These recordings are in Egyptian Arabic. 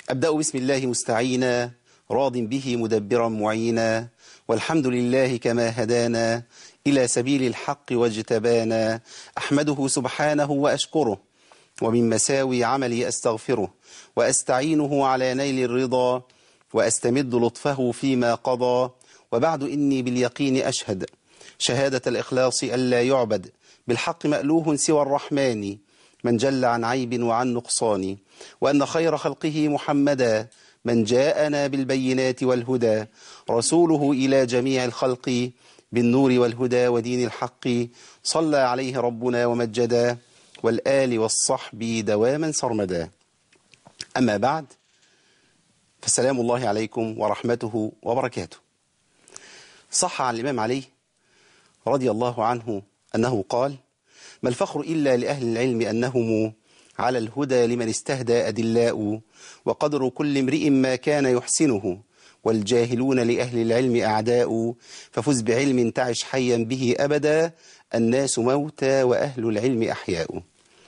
أبدأ بسم الله مستعينا راض به مدبرا معينا والحمد لله كما هدانا إلى سبيل الحق واجتبانا أحمده سبحانه وأشكره ومن مساوي عملي أستغفره وأستعينه على نيل الرضا وأستمد لطفه فيما قضى وبعد إني باليقين أشهد شهادة الإخلاص ألا يعبد بالحق مألوه سوى الرحمن من جل عن عيب وعن نقصان وأن خير خلقه محمدا من جاءنا بالبينات والهدى رسوله إلى جميع الخلق بالنور والهدى ودين الحق صلى عليه ربنا ومجدا والآل والصحب دواما سرمدا أما بعد فسلام الله عليكم ورحمته وبركاته صح عن الإمام علي رضي الله عنه أنه قال ما الفخر إلا لأهل العلم أنهم على الهدى لمن استهدى أدلاء وقدر كل امرئ ما كان يحسنه والجاهلون لأهل العلم أعداء ففز بعلم تعش حيا به أبدا الناس موتى وأهل العلم أحياء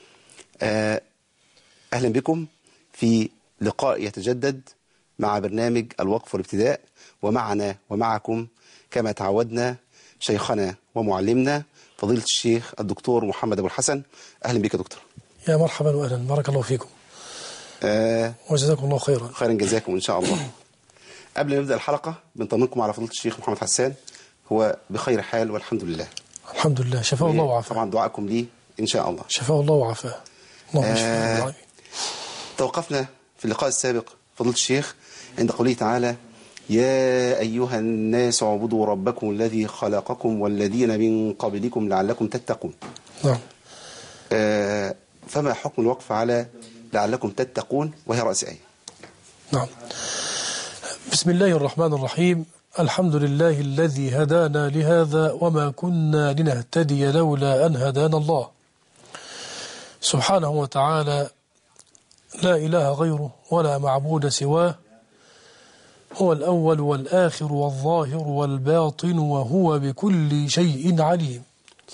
أهلا بكم في لقاء يتجدد مع برنامج الوقف والابتداء ومعنا ومعكم كما تعودنا شيخنا ومعلمنا فضيلة الشيخ الدكتور محمد أبو الحسن أهلا بك يا دكتور يا مرحبا واهلا بارك الله فيكم آه وجزاكم الله خيرا خيرا جزاكم إن شاء الله قبل ما نبدأ الحلقة بنطمنكم على فضيلة الشيخ محمد حسان هو بخير حال والحمد لله الحمد لله شفاه الله وعافاه طبعا دعائكم لي إن شاء الله شفاه الله وعافاه اللهم آه. اشفه رب العالمين. توقفنا في اللقاء السابق فضيلة الشيخ عند قوله تعالى يا أيها الناس اعبدوا ربكم الذي خلقكم والذين من قبلكم لعلكم تتقون نعم آه، فما حكم الوقف على لعلكم تتقون وهي رأس آية نعم بسم الله الرحمن الرحيم الحمد لله الذي هدانا لهذا وما كنا لنهتدي لولا أن هدانا الله سبحانه وتعالى لا إله غيره ولا معبود سواه هو الأول والآخر والظاهر والباطن وهو بكل شيء عليم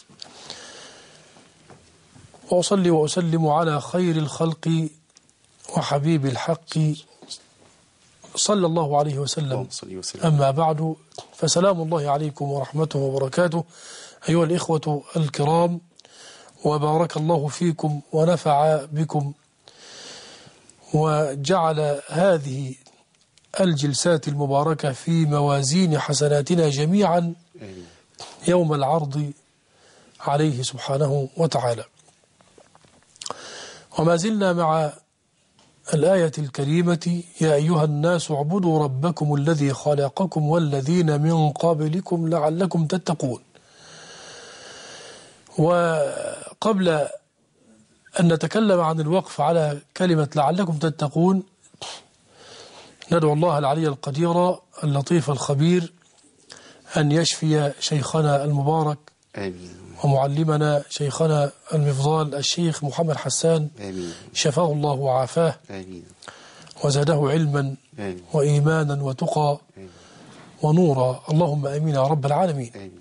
وأصلي وأسلم على خير الخلق وحبيب الحق صلى الله عليه وسلم اللهم صل وسلم أما بعد فسلام الله عليكم ورحمته وبركاته أيها الإخوة الكرام وبارك الله فيكم ونفع بكم وجعل هذه الجلسات المباركة في موازين حسناتنا جميعا آمين. يوم العرض عليه سبحانه وتعالى وما زلنا مع الآية الكريمة يا أيها الناس اعبدوا ربكم الذي خلقكم والذين من قبلكم لعلكم تتقون وقبل أن نتكلم عن الوقف على كلمة لعلكم تتقون ندعو الله العلي القدير اللطيف الخبير أن يشفي شيخنا المبارك آمين ومعلمنا شيخنا المفضال الشيخ محمد حسان آمين شفاه الله وعافاه آمين وزاده علما آمين وإيمانا وتقى آمين ونورا اللهم أمين يا رب العالمين آمين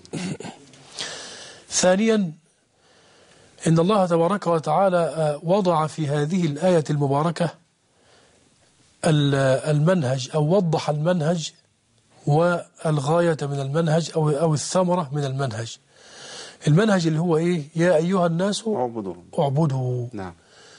ثانيا إن الله تبارك وتعالى آه، وضع في هذه الآية المباركة ال- المنهج أو وضح المنهج والغاية من المنهج أو أو الثمرة من المنهج المنهج اللي هو إيه يا أيها الناس اعبدوا اعبدوا نعم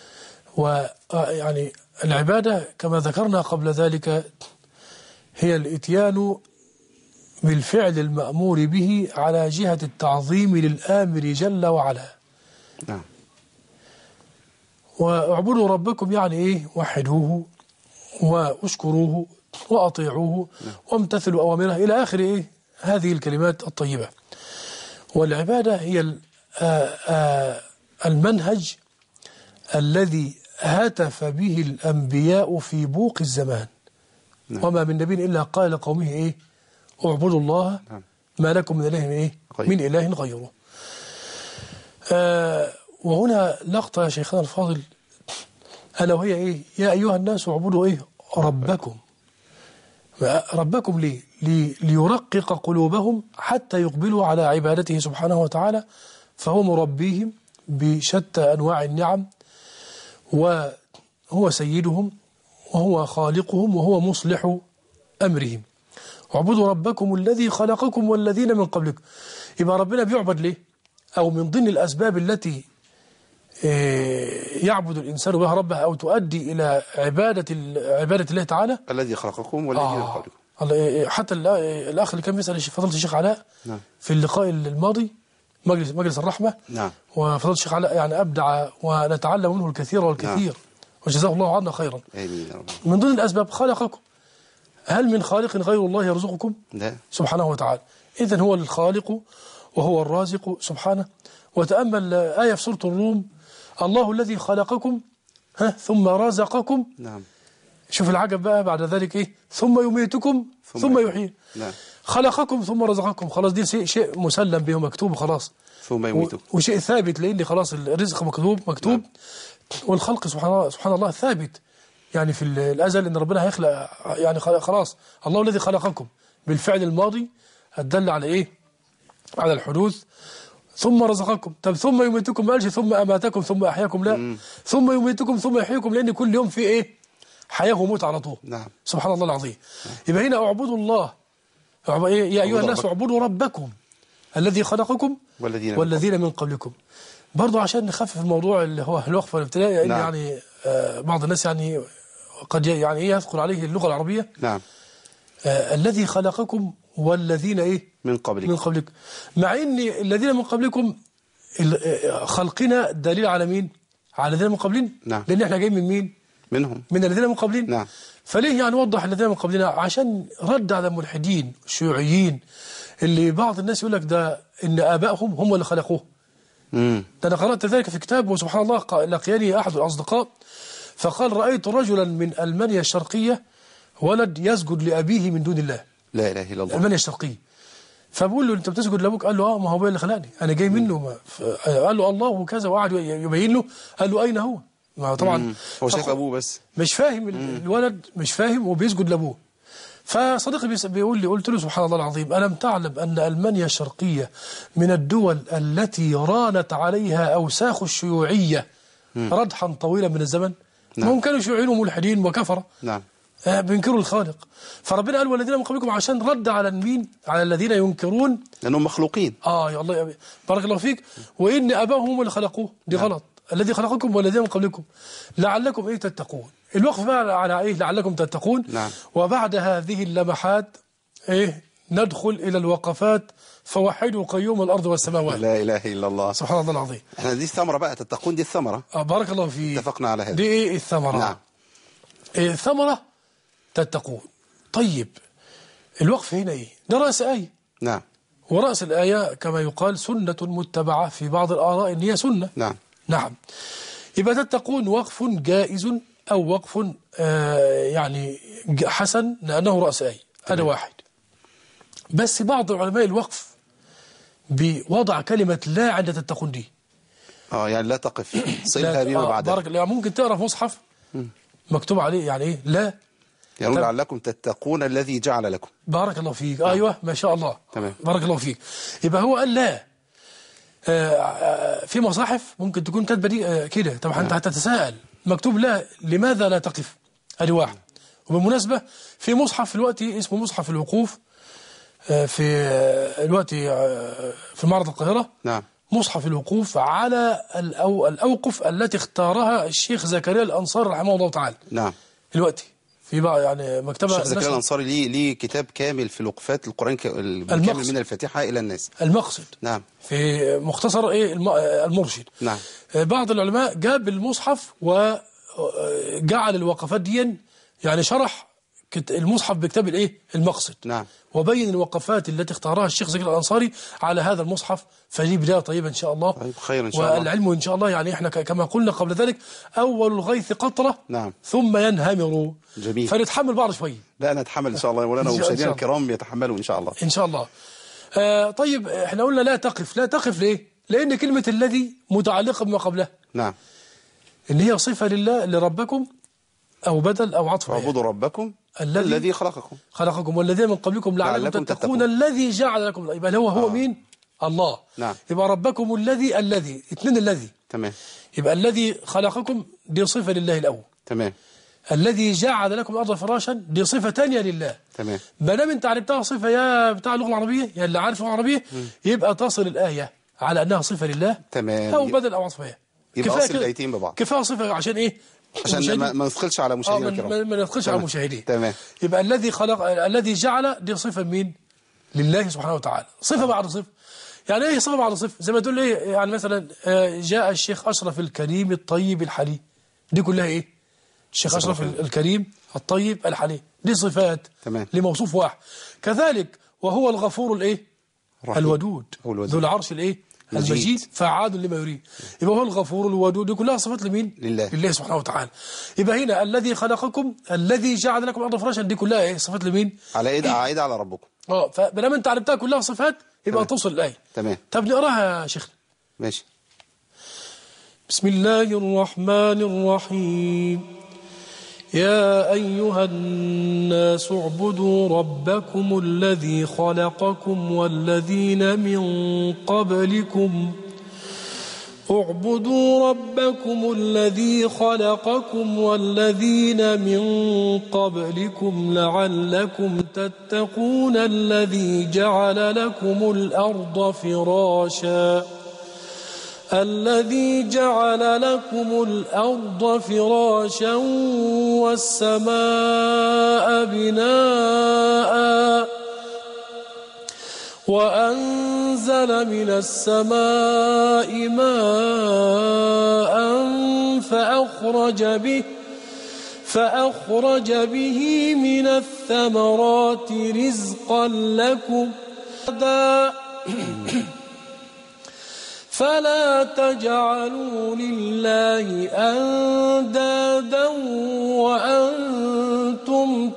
ويعني العبادة كما ذكرنا قبل ذلك هي الإتيان بالفعل المأمور به على جهة التعظيم للآمر جل وعلا نعم واعبدوا ربكم يعني إيه وحدوه واشكروه وأطيعوه وامتثلوا أوامره إلى آخر إيه هذه الكلمات الطيبة والعبادة هي ال- آه، آه، المنهج الذي هتف به الأنبياء في بوق الزمان نعم. وما من نبي إلا قال لقومه إيه اعبدوا الله نعم. ما لكم من إله إيه غيره. من إله غيره آه وهنا لقطة يا شيخنا الفاضل ألا وهي إيه يا أيها الناس اعبدوا إيه ربكم ربكم ليه لي ليرقق قلوبهم حتى يقبلوا على عبادته سبحانه وتعالى فهو مربيهم بشتى أنواع النعم وهو سيدهم وهو خالقهم وهو مصلح أمرهم اعبدوا ربكم الذي خلقكم والذين من قبلكم يبقى ربنا بيعبد ليه أو من ضمن الأسباب التي آه، يعبد الإنسان بها ربه أو تؤدي إلى عبادة ال- عبادة الله تعالى الذي خلقكم والذي من آه. قبلكم الله- حتى ال- الأخ اللي كان بيسأل الشيخ- فضيلة الشيخ علاء نعم. في اللقاء الماضي مجلس مجلس الرحمة نعم وفضيلة الشيخ علاء يعني أبدع ونتعلم منه الكثير والكثير وجزاه الله عنا خيرا آمين يا رب من ضمن الأسباب خلقكم هل من خالق غير الله يرزقكم لا سبحانه وتعالى إذا هو الخالق وهو الرازق سبحانه وتأمل آية في سورة الروم الله الذي خلقكم ها ثم رزقكم نعم شوف العجب بقى بعد ذلك إيه ثم يميتكم ثم ثم, يحيي. يحيي نعم خلقكم ثم رزقكم خلاص دي شيء, شيء مسلم به مكتوب خلاص ثم يميتكم و- وشيء ثابت لان خلاص الرزق مكتوب مكتوب والخلق سبحان الله سبحان الله ثابت يعني في ال- الازل ان ربنا هيخلق يعني خل- خلاص الله الذي خلقكم بالفعل الماضي الدل على ايه؟ على الحدوث ثم رزقكم طب ثم يميتكم ما قالش ثم اماتكم ثم احياكم لا ثم يميتكم ثم يحييكم لان كل يوم في ايه؟ حياه وموت على طول نعم سبحان الله العظيم يبقى هنا اعبدوا الله اعب- إيه؟ يا ايها اعبدوا الناس ربكم. اعبدوا ربكم الذي خلقكم والذين من والذين من قبلكم برضو عشان نخفف الموضوع اللي هو الوقفه الابتدائيه لان نعم. يعني آه بعض الناس يعني قد ي- يعني ايه يدخل عليه اللغه العربيه نعم آه الذي خلقكم والذين ايه من قبلكم من قبلكم مع ان الذين من قبلكم ال- آه، خلقنا دليل على مين على الذين من قبلنا نعم. لان احنا جايين من مين منهم من الذين من قبلنا نعم. فليه يعني وضح الذين من قبلنا عشان رد على الملحدين الشيوعيين اللي بعض الناس يقول لك ده ان ابائهم هم اللي خلقوه امم ده انا قرات ذلك في كتاب وسبحان الله ق- لقيني احد الاصدقاء فقال رايت رجلا من المانيا الشرقيه ولد يسجد لابيه من دون الله لا اله الا الله المانيا الشرقيه فبقول له انت بتسجد لابوك قال له اه ما هو ابويا اللي خلقني انا جاي منه ما ف- قال له الله وكذا وقعد يبين له قال له اين هو ما هو طبعا مم. هو شايف فخ- ابوه بس مش فاهم ال- الولد مش فاهم وبيسجد لابوه فصديقي بيس- بيقول لي قلت له سبحان الله العظيم ألم تعلم أن ألمانيا الشرقية من الدول التي رانت عليها أوساخ الشيوعية ردحا طويلا من الزمن نعم. هم كانوا شيوعيين وملحدين وكفرة نعم آه، بينكروا الخالق فربنا قال والذين من قبلكم عشان رد على مين على الذين ينكرون لانهم مخلوقين اه يا الله يا بارك الله فيك وان اباهم هم اللي خلقوه دي غلط الذي خلقكم والذين من قبلكم لعلكم ايه تتقون الوقف بقى على ايه لعلكم تتقون نعم. وبعد هذه اللمحات ايه ندخل الى الوقفات فوحدوا قيوم الارض والسماوات لا اله الا الله سبحان الله العظيم احنا دي الثمره بقى تتقون دي الثمره آه بارك الله فيك اتفقنا على هذا دي ايه الثمره نعم إيه الثمره تتقون طيب الوقف هنا ايه ده راس ايه نعم ورأس الآية كما يقال سنة متبعة في بعض الآراء إن هي سنة نعم نعم يبقى تتقون وقف جائز أو وقف آه يعني ج- حسن لأنه رأس آية هذا واحد بس بعض علماء الوقف بوضع كلمة لا عند تتقون دي اه يعني لا تقف صلها بما آه بعدها بارك الله يعني ممكن تقرا في مصحف مكتوب عليه يعني ايه لا يعني طب- لعلكم تتقون الذي جعل لكم بارك الله فيك ايوه ما شاء الله تمام. بارك الله فيك يبقى هو قال لا آه، آه، في مصاحف ممكن تكون كاتبه دي آه، كده طبعا انت هتتساءل مكتوب لا لماذا لا تقف ادي واحد وبالمناسبه في مصحف دلوقتي اسمه مصحف الوقوف آه، في آه، دلوقتي آه، في معرض القاهره نعم مصحف الوقوف على الأو الأوقف التي اختارها الشيخ زكريا الأنصاري رحمه الله تعالى نعم دلوقتي في بقى يعني مكتبة الشيخ زكريا نشر الانصاري ليه ليه كتاب كامل في الوقفات القران ك- بالكامل المقصد. من الفاتحه الى الناس المقصد نعم في مختصر ايه الم- المرشد نعم آه، بعض العلماء جاب المصحف وجعل الوقفات دي يعني شرح كت- المصحف بكتاب الايه المقصد نعم وبين الوقفات التي اختارها الشيخ زكريا الانصاري على هذا المصحف فدي بدايه طيبه ان شاء الله طيب خير إن شاء الله. والعلم ان شاء الله يعني احنا ك- كما قلنا قبل ذلك اول الغيث قطره نعم. ثم ينهمر جميل. فنتحمل بعض شويه لا نتحمل ان شاء الله يا مولانا إن شاء- إن شاء ومشاهدينا الله. الكرام يتحملوا ان شاء الله ان شاء الله آه طيب احنا قلنا لا تقف لا تقف ليه لان كلمه الذي متعلقه بما قبلها نعم ان هي صفه لله لربكم او بدل او عطف بيان. اعبدوا ربكم الذي- الذي خلقكم خلقكم والذين من قبلكم لعلكم لعلكم تتقون تتقون. الذي جعل لكم يبقى هو هو آه. مين الله نعم. يبقى ربكم الذي الذي اثنين الذي تمام يبقى الذي خلقكم دي صفه لله الاول تمام الذي جعل لكم الأرض فراشا دي صفة تانية لله تمام ما دام انت عرفتها صفة يا بتاع اللغة العربية يا اللي عارف اللغة العربية يبقى تصل الآية على أنها صفة لله تمام. أو بدل أو عصفية يبقى أصل الآيتين ببعض. كفايه صفة عشان إيه عشان المشاهدين- ما, ما ندخلش على اه مشاهدينا ما- الكرام ما ما ندخلش على تمام. المشاهدين تمام يبقى الذي خلق الذي جعل دي صفة مين لله سبحانه وتعالى صفة بعد صفة يعني ايه صفة بعد صفة زي ما تقول ايه يعني مثلا آه، جاء الشيخ أشرف الكريم الطيب الحليم دي كلها ايه الشيخ صفة أشرف واحدة. الكريم الطيب الحليم دي صفات تمام. لموصوف واحد كذلك وهو الغفور الايه الرحيم. الودود هو الودود. ذو العرش الايه مجيد. المجيد فعال لما يريد يبقى هو الغفور الودود دي كلها صفات لمين لله. لله سبحانه وتعالى يبقى هنا الذي خلقكم الذي جعل لكم الارض فراشا دي كلها ايه صفات لمين على ايد عائده على ربكم اه فبلما انت عرفتها كلها صفات يبقى تمام. توصل الايه تمام طب نقراها يا شيخنا ماشي بسم الله الرحمن الرحيم يا أيها الناس اعبدوا ربكم الذي خلقكم والذين من قبلكم اعبدوا ربكم الذي خلقكم والذين من قبلكم لعلكم تتقون الذي جعل لكم الأرض فراشا الذي جعل لكم الأرض فراشا والسماء بناء وأنزل من السماء ماء فأخرج به فأخرج به من الثمرات رزقا لكم فلا تجعلوا لله أندادا وأنتم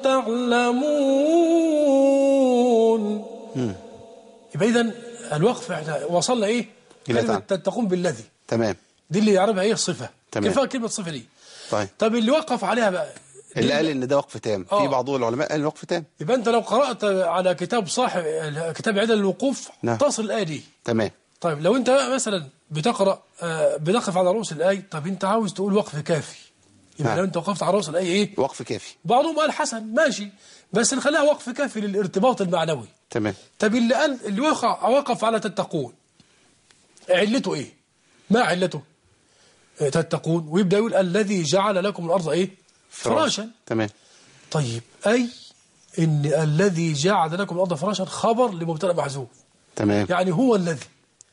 تعلمون يبقى إذن الوقف احنا وصلنا إيه؟ إلى كلمة تعالى. تتقون بالذي تمام دي اللي يعرفها إيه الصفة تمام. كفاية كلمة صفة دي طيب طب اللي وقف عليها بقى اللي دي- قال ان ده وقف تام آه. في بعض العلماء قال وقف تام يبقى أنت لو قرأت على كتاب صاحب كتاب عدل الوقوف نعم. تصل الآية دي تمام طيب لو انت مثلا بتقرا آه، بتقف على رؤوس الايه طب انت عاوز تقول وقف كافي يبقى نعم. لو انت وقفت على رؤوس الايه ايه وقف كافي بعضهم قال حسن ماشي بس نخليها وقف كافي للارتباط المعنوي تمام طب اللي قال اللي وقع وقف على تتقون علته ايه ما علته آه، تتقون ويبدا يقول الذي جعل لكم الارض ايه فراشا تمام طيب اي ان الذي جعل لكم الارض فراشا خبر لمبتدا محذوف تمام يعني هو الذي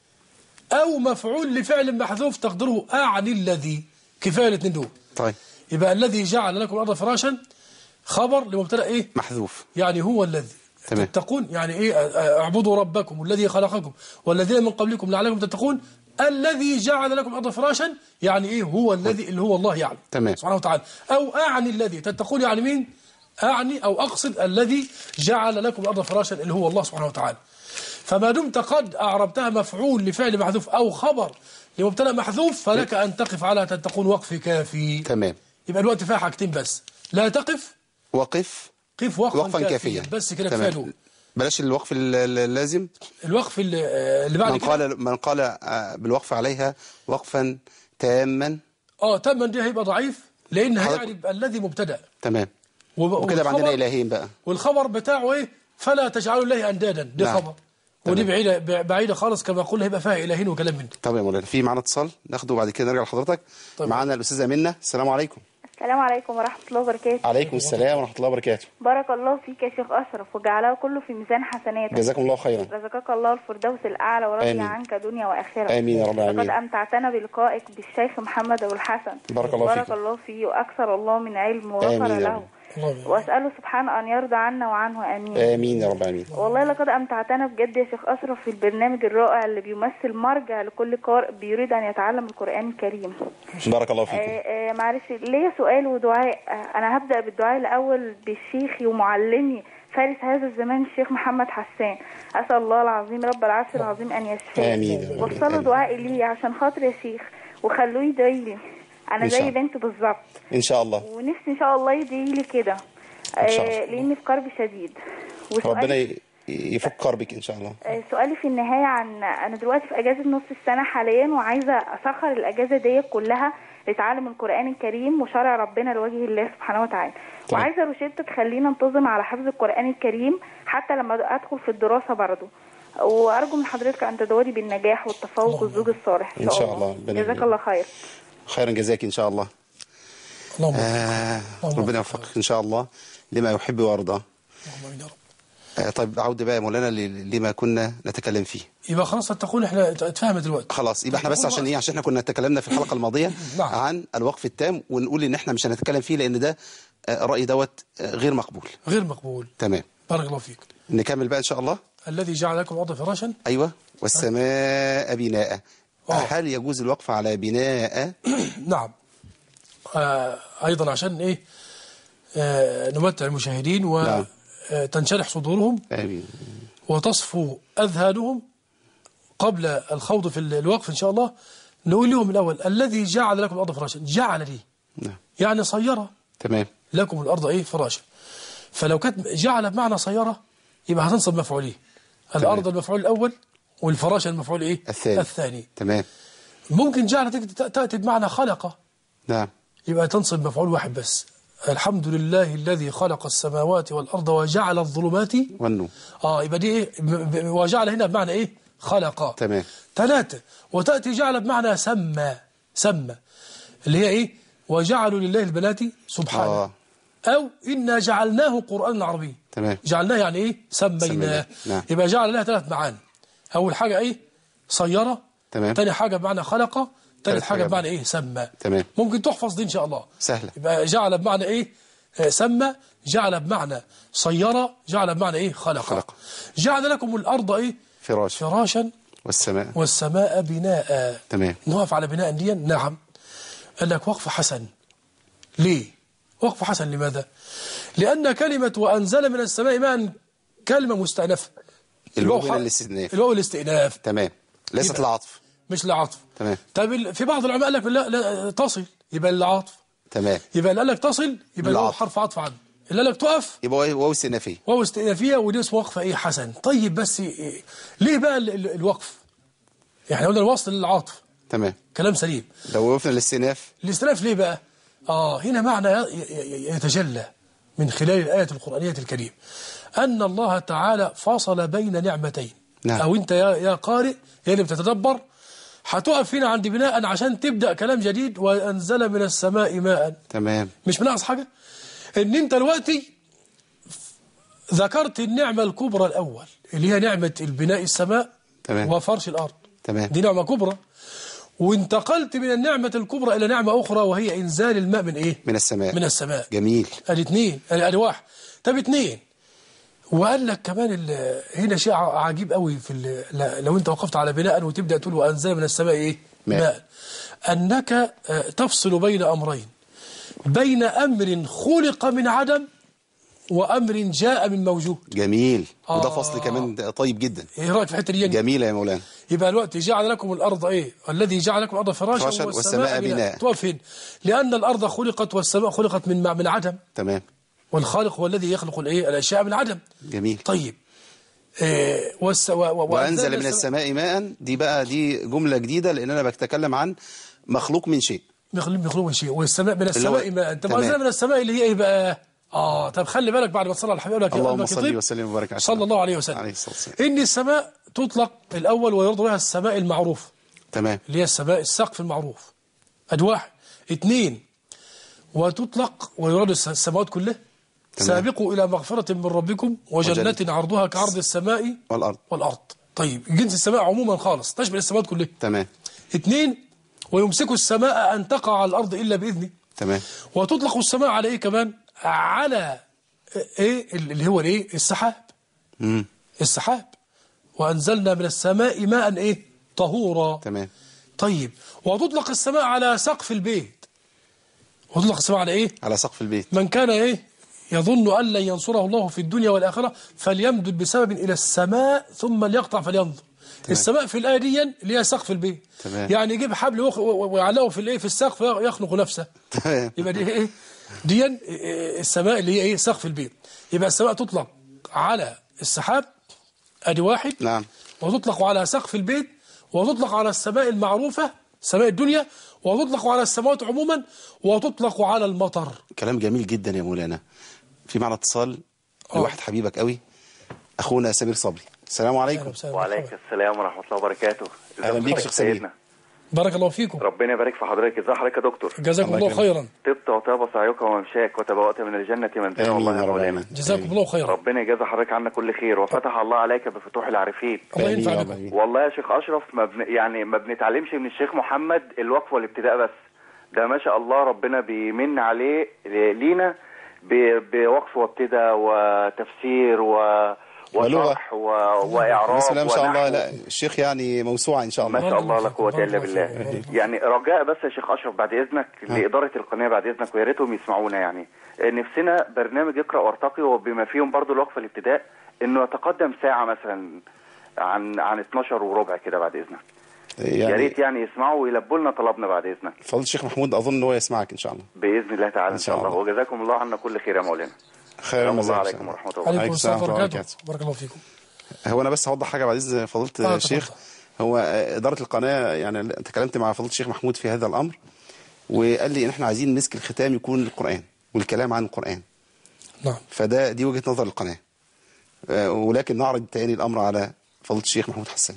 أو مفعول لفعل محذوف تقدره أعني الذي كفاية الاثنين دول طيب يبقى الذي جعل لكم الأرض فراشا خبر لمبتدا إيه محذوف يعني هو الذي تمام. تتقون يعني إيه اعبدوا ربكم الذي خلقكم والذين من قبلكم لعلكم تتقون الذي جعل لكم الأرض فراشا يعني إيه هو الذي اللي هو الله يعني تمام. سبحانه وتعالى أو أعني الذي تتقون يعني مين أعني أو أقصد الذي جعل لكم الأرض فراشا اللي هو الله سبحانه وتعالى فما دمت قد أعربتها مفعول لفعل محذوف أو خبر لمبتدا محذوف فلك أن تقف على تتقون وقف كافي تمام يبقى الوقت فيها حاجتين بس لا تقف وقف قف وقفا, وقفا كافيا بس كده كفايه تمام دول بلاش الوقف ال- ال- اللازم الوقف اللي, اللي بعد من كده قال من قال آه، بالوقف عليها وقفا تاما اه تما دي هيبقى ضعيف لان حضرتك- هيعرف الذي مبتدا تمام وب- وكده يبقى عندنا والخبر- الهين بقى والخبر بتاعه ايه فلا تجعلوا الله اندادا دي نعم. خبر ودي تمام. بعيده بعيده خالص كما قلنا هيبقى فيها الهين وكلام من ده طب يا مولانا في معانا اتصال ناخده وبعد كده نرجع لحضرتك طيب. معانا الاستاذه منى السلام عليكم السلام عليكم ورحمة الله وبركاته عليكم السلام ورحمه الله وبركاته بارك الله فيك يا شيخ أشرف وجعله كله في ميزان حسناتك جزاكم الله خيرا رزقك الله الفردوس الأعلى ورضي آمين. عنك دنيا وآخرة آمين يا رب العالمين. لقد أمتعتنا بلقائك بالشيخ محمد أبو الحسن بارك الله بارك فيكم. الله فيه وأكثر الله من علم وغفر آمين يا له رب. الله يبارك. وأسأله سبحانه أن يرضى عنا وعنه آمين امين يا رب العالمين والله لقد أمتعتنا بجد يا شيخ أشرف في البرنامج الرائع اللي بيمثل مرجع لكل قارئ بيريد أن يتعلم القرآن الكريم بارك الله فيكم آه، آه، معلش ليا سؤال ودعاء آه، انا هبدا بالدعاء الاول بشيخي ومعلمي فارس هذا الزمان الشيخ محمد حسان اسال الله العظيم رب العرش العظيم ان يشفيه آمين يا رب. وصلوا آمين. دعائي لي عشان خاطر يا شيخ وخلوه يدعي لي انا إن شاء زي الله. بنته بالظبط ان شاء الله ونفسي ان شاء الله يدعي لي كده إن شاء آه، الله. لاني في كرب شديد وسؤالي- ربنا ي... يفك كربك ان شاء الله آه، سؤالي في النهاية عن أنا دلوقتي في أجازة نص السنة حاليا وعايزة أسخر الأجازة دي كلها لتعلم القرآن الكريم وشرع ربنا لوجه الله سبحانه وتعالى تمام. وعايزة روشتة تخلينا انتظم على حفظ القرآن الكريم حتى لما أدخل في الدراسة برضه وأرجو من حضرتك أن تدوري بالنجاح والتفوق والزوج الصالح إن شاء الله. ربنا جزاك يبارك. الله خير خيرا جزاك ان شاء الله اللهم آه اللهم ربنا وفقك. يوفقك ان شاء الله لما يحب ويرضى اللهم آمين يا رب آه طيب عودة بقى يا مولانا ل- لما كنا نتكلم فيه يبقى خلاص تقول احنا اتفهمت دلوقتي خلاص يبقى احنا بس عشان ايه عشان احنا كنا تكلمنا في الحلقه الماضيه نعم. عن الوقف التام ونقول ان احنا مش هنتكلم فيه لان ده آه، الراي دوت آه، غير مقبول غير مقبول تمام بارك الله فيك نكمل بقى ان شاء الله الذي جعل لكم الارض فراشا ايوه والسماء بناء آه. هل يجوز الوقف على بناء نعم آه ايضا عشان ايه آه نمتع المشاهدين نعم. وتنشرح صدورهم آمين. وتصفو اذهانهم قبل الخوض في الوقف ان شاء الله نقول لهم الاول الذي جعل لكم الارض فراشا جعل لي نعم يعني صيره تمام لكم الارض ايه فراشا فلو كانت جعل بمعنى صيره يبقى هتنصب مفعولين الارض المفعول الاول والفراشه المفعول ايه الثاني. الثاني تمام ممكن جعل تأتي- تاتي بمعنى خلق نعم يبقى تنصب مفعول واحد بس الحمد لله الذي خلق السماوات والارض وجعل الظلمات والنور اه يبقى دي ايه ب- ب- وجعل هنا بمعنى ايه خلق تمام ثلاثة وتأتي جعل بمعنى سمى سمى اللي هي ايه وجعلوا لله البنات سبحانه آه. أو إنا جعلناه قرآنا عربيا تمام جعلناه يعني ايه سميناه سميناه. نعم. يبقى جعل لها ثلاث معاني أول حاجة ايه صيرة تمام. تاني حاجة بمعنى خلق ثالث ثالث حاجة حاجة بمعنى ايه سمى تمام. ممكن تحفظ دي إن شاء الله سهلة. يبقى جعل بمعنى ايه آه، سمى جعل بمعنى صيرة جعل بمعنى ايه خلق, خلق. جعل لكم الأرض ايه فراش فراشا والسماء والسماء بناء تمام نقف على بناء دي نعم قال لك وقف حسن ليه وقف حسن لماذا لأن كلمة وأنزل من السماء ماء كلمة مستأنفة الواو الواو هنا ح- الاستئناف. الواو الاستئناف تمام ليست يبقى- العطف مش العطف تمام. طيب ال- في بعض العلماء قال لك لا, لا تصل يبقى العطف تمام يبقى اللي قال لك تصل يبقى الواو العطف. حرف عطف عنه اللي قال لك تقف يبقى واو استئنافيه واو استئنافية ودي اسمه وقفة ايه حسن طيب بس إيه ليه بقى ال- ال- الوقف يعني قلنا الوصل للعطف تمام كلام سليم لو وقفنا الاستئناف الاستئناف ليه بقى؟ آه هنا معنى ي- ي- يتجلى من خلال الآية القرآنية الكريمة أن الله تعالى فصل بين نعمتين نعم. أو أنت يا, يا قارئ يا اللي بتتدبر هتقف هنا عند بناء عشان تبدأ كلام جديد وأنزل من السماء ماء تمام مش بناقص حاجة إن أنت دلوقتي ذكرت النعمة الكبرى الأول اللي هي نعمة البناء السماء تمام. وفرش الأرض تمام. دي نعمة كبرى وانتقلت من النعمة الكبرى إلى نعمة أخرى وهي إنزال الماء من إيه؟ من السماء من السماء جميل ادي اثنين ادي واحد طب اثنين وقال لك كمان ال- هنا شيء ع- عجيب قوي في ال- ل- لو انت وقفت على بناء وتبدا تقول وانزل من السماء ايه ماء. ماء انك آه، تفصل بين امرين بين امر خلق من عدم وامر جاء من موجود جميل وده آه. فصل كمان طيب جدا ايه رايك في الحته دي جميلة يا مولانا يبقى الوقت جعل لكم الأرض إيه الذي جعل لكم الأرض فراشا, فراشا والسماء بناء. تقف فين لأن الأرض خلقت والسماء خلقت من من عدم تمام والخالق هو الذي يخلق الايه الاشياء من عدم جميل طيب إيه والس و و وأنزل من السماء ماء دي بقى دي جملة جديدة لأن أنا بتكلم عن مخلوق من شيء مخلوق مخلوق من شيء والسماء من اللي هو- السماء ماء طب تمام. انزل من السماء اللي هي ايه بقى اه طب خلي بالك بعد ما تصلي على الحبيب يقول لك يا اللهم قلبك صل يطيب. وسلم وبارك على صلى سيدنا الله عليه وسلم عليه الصلاة والسلام. ان السماء تطلق الاول ويرد بها السماء المعروف تمام اللي هي السماء السقف المعروف ادي واحد اثنين وتطلق ويراد الس- السماوات كلها تمام. سابقوا الى مغفرة من ربكم وجنة وجنة. عرضها كعرض السماء والأرض والارض طيب جنس السماء عموما خالص تشمل السماوات كلها تمام اثنين ويمسك السماء ان تقع على الارض الا باذنه تمام وتطلق السماء على ايه كمان على ايه اللي هو الايه السحاب مم. السحاب وانزلنا من السماء ماء ايه طهورا تمام طيب وتطلق السماء على سقف البيت وتطلق السماء على ايه على سقف البيت من كان ايه يظن ان لن ينصره الله في الدنيا والاخره فليمدد بسبب الى السماء ثم ليقطع فلينظر السماء في الايه دي اللي هي سقف البيت تمام. يعني يجيب حبل ويخ- ويعلقه في الايه في السقف يخنق نفسه تمام يبقى دي ايه دي السماء اللي هي ايه سقف البيت يبقى السماء تطلق على السحاب ادي واحد نعم وتطلق على سقف البيت وتطلق على السماء المعروفة سماء الدنيا وتطلق على السماوات عموما وتطلق على المطر كلام جميل جدا يا مولانا في معنا اتصال آه. لواحد حبيبك قوي اخونا سمير صبري السلام عليكم أهلا وسهلا. وعليكم السلام ورحمة الله وبركاته أهلا ازي بيك حضرتك شيخ سمير. سيدنا؟ بارك الله فيكم ربنا يبارك في حضرتك ازي حضرتك يا دكتور جزاكم الله الله يكرمك. خيرا طبت وطاب سعيك وممشاك وتبوأت من الجنة منزلا امين والله يا يا رب مولانا العالمين. جزاكم آمين. الله خيرا ربنا يجازي حضرتك عنا كل خير وفتح الله عليك بفتوح العارفين الله آمين ينفع يا رب بكم العالمين. والله يا شيخ أشرف ما بن... يعني ما بنتعلمش من الشيخ محمد الوقف والابتداء بس ده ما شاء الله ربنا بيمن عليه لينا ب... بوقف وابتداء وتفسير و... ولغة. وشرح و... وإعراب بسم الله ما شاء الله ونحو. لا الشيخ يعني موسوعة ان شاء ما الله شاء بارك الله الله لا فيكم، قوة بارك إلا الله بالله فيكم، بارك الله يعني رجاء بس يا شيخ أشرف بعد إذنك لإدارة القناة بعد إذنك ويا ريتهم يسمعونا يعني نفسنا برنامج اقرأ وارتقي وبما فيهم برضو الوقفة الابتداء إنه يتقدم ساعة مثلا عن عن 12 وربع كده بعد إذنك يا يعني ريت يعني يسمعوا ويلبوا لنا طلبنا بعد إذنك فضل الشيخ محمود اظن ان هو يسمعك ان شاء الله بإذن الله تعالى إن إن شاء شاء الله الله. وجزاكم الله عنا كل خير يا مولانا خير السلام الله وجزاك عليكم الله. ورحمة الله عليكم عليكم السلام السلام ورحمة ورحمة الله الله بارك الله فيكم هو انا بس هوضح حاجه بعد اذن فضيله آه، الشيخ تفضل. هو آه، اداره القناه يعني انت تكلمت مع فضيله الشيخ محمود في هذا الامر وقال لي ان احنا عايزين مسك الختام يكون للقران والكلام عن القران نعم فده دي وجهه نظر القناه آه، ولكن نعرض تاني الامر على فضيله الشيخ محمود حسان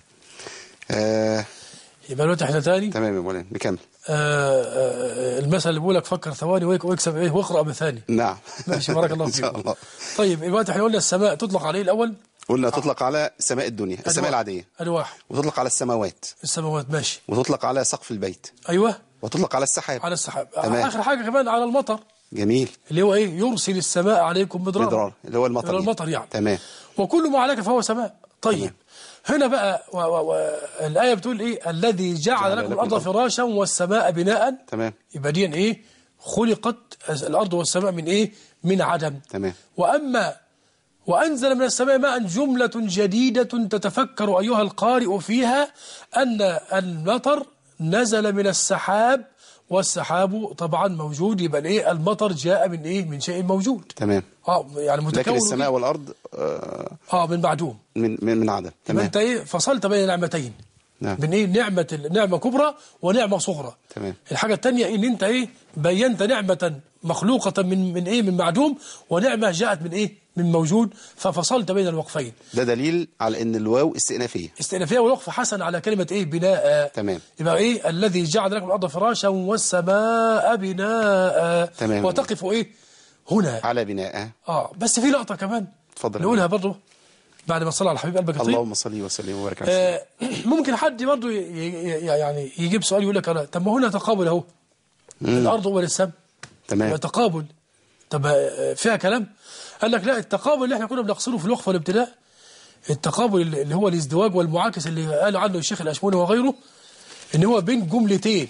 آه يبقى دلوقتي احنا تاني تمام يا مولانا نكمل آه، آه، المثل اللي بيقول لك فكر ثواني ويك- واكسب ايه واقرا بثاني نعم ماشي بارك الله ان شاء فيكم الله طيب دلوقتي احنا قلنا السماء تطلق عليه الاول قلنا تطلق على سماء الدنيا السماء أدي العاديه واحد. ادي واحد وتطلق على السماوات السماوات ماشي وتطلق على سقف البيت ايوه وتطلق على السحاب على السحاب تمام. اخر حاجه كمان على المطر جميل اللي هو ايه يرسل السماء عليكم مدرارا مدرار اللي هو المطر اللي هو المطر يعني تمام وكل ما عليك فهو سماء طيب تمام. هنا بقى و و و الآية بتقول إيه الذي جعل, جعل لكم لكم الأرض الأرض. فراشا والسماء بناء تمام يبقى دي إيه خلقت الأرض والسماء من إيه من عدم تمام وأما وأنزل من السماء ماء جملة جديدة تتفكر أيها القارئ فيها أن المطر نزل من السحاب والسحاب طبعا موجود يبقى إيه المطر جاء من إيه من شيء موجود تمام اه يعني لكن متكون السماء والارض آه، اه من معدوم من من من عدم يبقى تمام انت ايه فصلت بين نعمتين نعم بين ايه نعمه نعمه كبرى ونعمه صغرى تمام. الحاجه الثانيه ان انت ايه بينت نعمه مخلوقه من من ايه من معدوم ونعمه جاءت من ايه من موجود ففصلت بين الوقفين ده دليل على ان الواو استئنافيه استئنافيه والوقف حسن على كلمه ايه بناء تمام. يبقى ايه الذي جعل لكم الارض فراشا والسماء بناء تمام. وتقف ايه هنا على بناء اه بس في لقطه كمان اتفضل. نقولها برضه بعد ما صلى على الحبيب قلبك الطيب اللهم صل وسلم وبارك على آه، ممكن حد برضه ي- ي- يعني يجيب سؤال يقول لك أنا طب ما هنا تقابل اهو الارض هو للسم تمام تقابل طب آه، فيها كلام قال لك لا التقابل اللي احنا كنا بنقصده في الوقف والابتداء التقابل اللي اللي هو الازدواج والمعاكس اللي قال عنه الشيخ الاشموني وغيره ان هو بين جملتين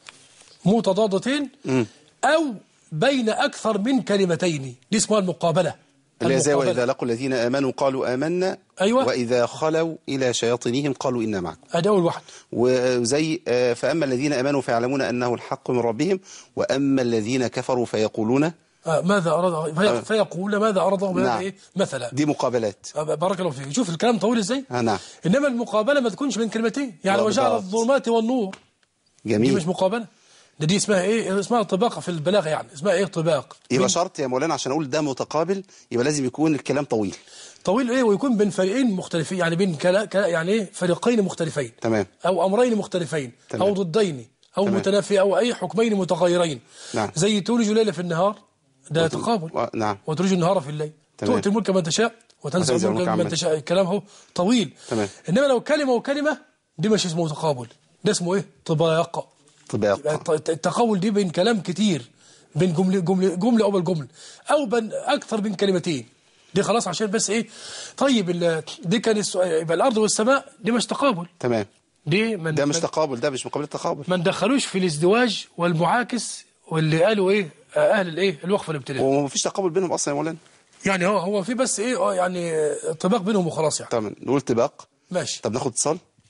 متضادتين او بين اكثر من كلمتين دي اسمها المقابله اللي هي زي المقابلة. واذا لقوا الذين امنوا قالوا امنا أيوة. واذا خلوا الى شياطينهم قالوا انا معكم ادي اول واحد وزي آه، فاما الذين امنوا فيعلمون انه الحق من ربهم واما الذين كفروا فيقولون آه، ماذا أراد في- فيقول ماذا أراد الله نعم. إيه مثلا دي مقابلات آه، بارك الله فيك شوف الكلام طويل إزاي آه نعم إنما المقابلة ما تكونش من كلمتين يعني لا، وجعل بالضبط. الظلمات والنور دي جميل مش مقابلة ده دي اسمها إيه اسمها طباقة في البلاغة يعني اسمها إيه طباق يبقى من- شرط يا مولانا عشان اقول ده متقابل يبقى لازم يكون الكلام طويل طويل إيه ويكون بين فريقين مختلفين يعني بين كلا كلا يعني إيه فريقين مختلفين تمام أو أمرين مختلفين تمام. أو ضدين أو تمام. متنافي أو أي حكمين متغيرين نعم. زي تولج الليل في النهار ده تقابل و... نعم وتريد النهار في الليل تمام. تؤتي الملك من تشاء وتنزع وتنزع الملك الملك من عمن تشاء الكلام هو طويل تمام. انما لو كلمه وكلمه دي مش اسمه تقابل ده اسمه ايه طباق يبقى طباق الت- التقابل دي بين كلام كتير بين جمله جمله جمله او بالجمله او بين اكثر من كلمتين دي خلاص عشان بس ايه طيب ال- دي كان السؤال يبقى الارض والسماء دي مش تقابل تمام دي من ده مش من- تقابل ده مش مقابل تقابل ما ندخلوش في الازدواج والمعاكس واللي قالوا ايه آه، اهل الايه الوقف الابتدائي ومفيش تقابل بينهم اصلا يا مولانا يعني هو هو في بس ايه اه يعني آه، طباق بينهم وخلاص يعني تمام نقول طباق ماشي طب ناخد اتصال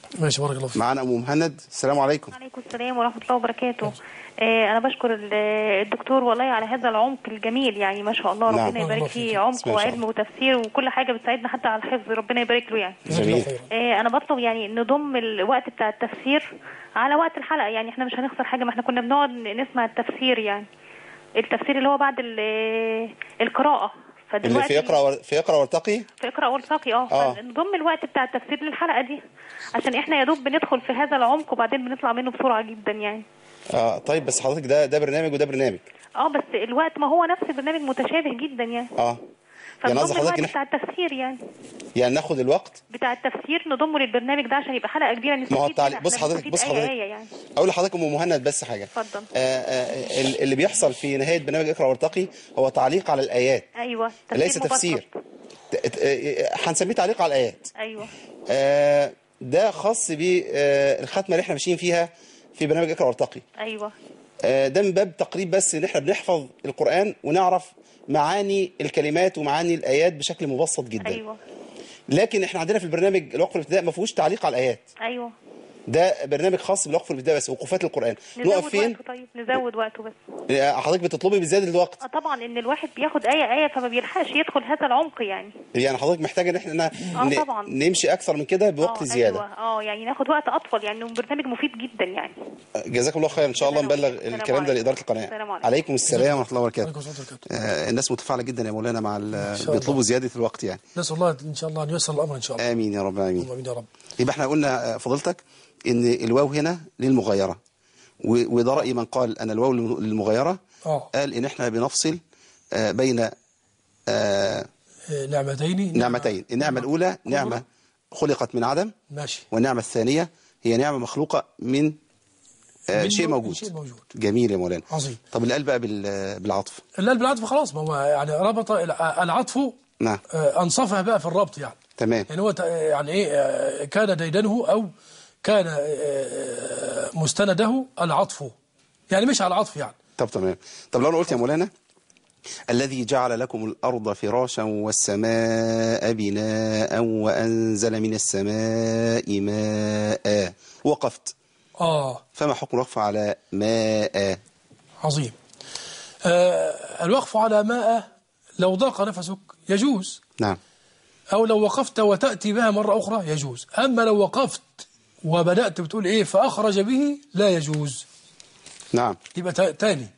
ماشي بارك الله فيك معانا ام مهند السلام عليكم عليكم السلام ورحمة الله وبركاته آه، أنا بشكر ال- الدكتور والله على هذا العمق الجميل يعني ما شاء الله نعم. ربنا الله يبارك فيك. فيه عمق بسم الله ما شاء وعلم وتفسير وكل حاجة بتساعدنا حتى على الحفظ ربنا يبارك له يعني جزاك الله جميل. خيرا آه، أنا بطلب يعني نضم الوقت بتاع التفسير على وقت الحلقة يعني احنا مش هنخسر حاجة ما احنا كنا بنقعد نسمع التفسير يعني التفسير اللي هو بعد ال- القراءة اللي فدلوقتي في يقرا ور- في يقرا وارتقي في اقرا والتقي اه آه. فنضم الوقت بتاع التفسير للحلقه دي عشان احنا يا دوب بندخل في هذا العمق وبعدين بنطلع منه بسرعه جدا يعني اه طيب بس حضرتك ده ده برنامج وده برنامج اه بس الوقت ما هو نفس البرنامج متشابه جدا يعني اه يعني قصدي فنضم حضرتك الوقت إن بتاع التفسير يعني يعني ناخد الوقت بتاع التفسير نضمه للبرنامج ده عشان يبقى حلقه كبيره نستفيد ما هو التعليق- منها. بص إحنا حضرتك- نستفيد بص آية حضرتك. آية يعني اقول لحضرتك ام مهند بس حاجه اتفضل. آه آه ال- اللي بيحصل في نهايه برنامج اقرا وارتقي هو تعليق على الايات ايوه ليس مبسط. تفسير ت- ت- آه، هنسميه تعليق على الايات ايوه آه ده خاص بالختمه اللي احنا ماشيين فيها في برنامج اقرا وارتقي ايوه آه، ده من باب تقريب بس ان احنا بنحفظ القرآن ونعرف معاني الكلمات ومعاني الآيات بشكل مبسط جدا ايوه لكن احنا عندنا في البرنامج الوقف الابتداء ما فيهوش تعليق على الآيات ايوه ده برنامج خاص بالوقف الابتداء بس وقوفات القرآن نزود نقف فين وقته طيب نزود وقته بس آه، حضرتك بتطلبي بزيادة الوقت اه طبعا ان الواحد بياخد ايه ايه فما بيلحقش يدخل هذا العمق يعني يعني حضرتك محتاجة ان احنا آه، ن- طبعا. نمشي اكثر من كده بوقت اه زيادة ايوه اه يعني ناخد وقت اطول يعني برنامج مفيد جدا يعني جزاكم الله خير ان شاء الله السلام نبلغ عليكم. الكلام ده لإدارة القناة السلام عليكم. عليكم السلام ورحمة الله وبركاته عليكم السلام ورحمة الله وبركاته. آه، الناس متفاعلة جدا يا مولانا مع ال- شاء الله. بيطلبوا زيادة الوقت يعني نسأل الله إن شاء الله أن ييسر الأمر إن شاء الله آمين يا رب العالمين اللهم آمين يا رب يبقى احنا قلنا آه، فضيلتك ان الواو هنا للمغايرة و- وده رأي من قال ان الواو للمغايرة آه قال ان احنا بنفصل آه، بين آه، إيه، نعمتين نعمتين النعمة الأولى نعمة خلقت من عدم ماشي والنعمة الثانية هي نعمة مخلوقة من آه، من شيء من موجود شيء موجود. جميل يا مولانا عظيم. طب اللي قال بقى بال- بالعطف لا بالعطف خلاص ما هو يعني ربط الع- العطف نعم آه، أنصفها بقى في الربط يعني تمام يعني هو ت- يعني إيه آه، كان ديدنه أو كان آه، مستنده العطف يعني مش على العطف يعني طب تمام طب لو انا قلت يا مولانا الذي جعل لكم الأرض فراشا والسماء بناء وأنزل من السماء ماء وقفت آه فما حكم الوقف على ماء عظيم آه الوقف على ماء لو ضاق نفسك يجوز نعم أو لو وقفت وتأتي بها مرة أخرى يجوز أما لو وقفت وبدأت بتقول إيه فأخرج به لا يجوز نعم يبقى تا- تاني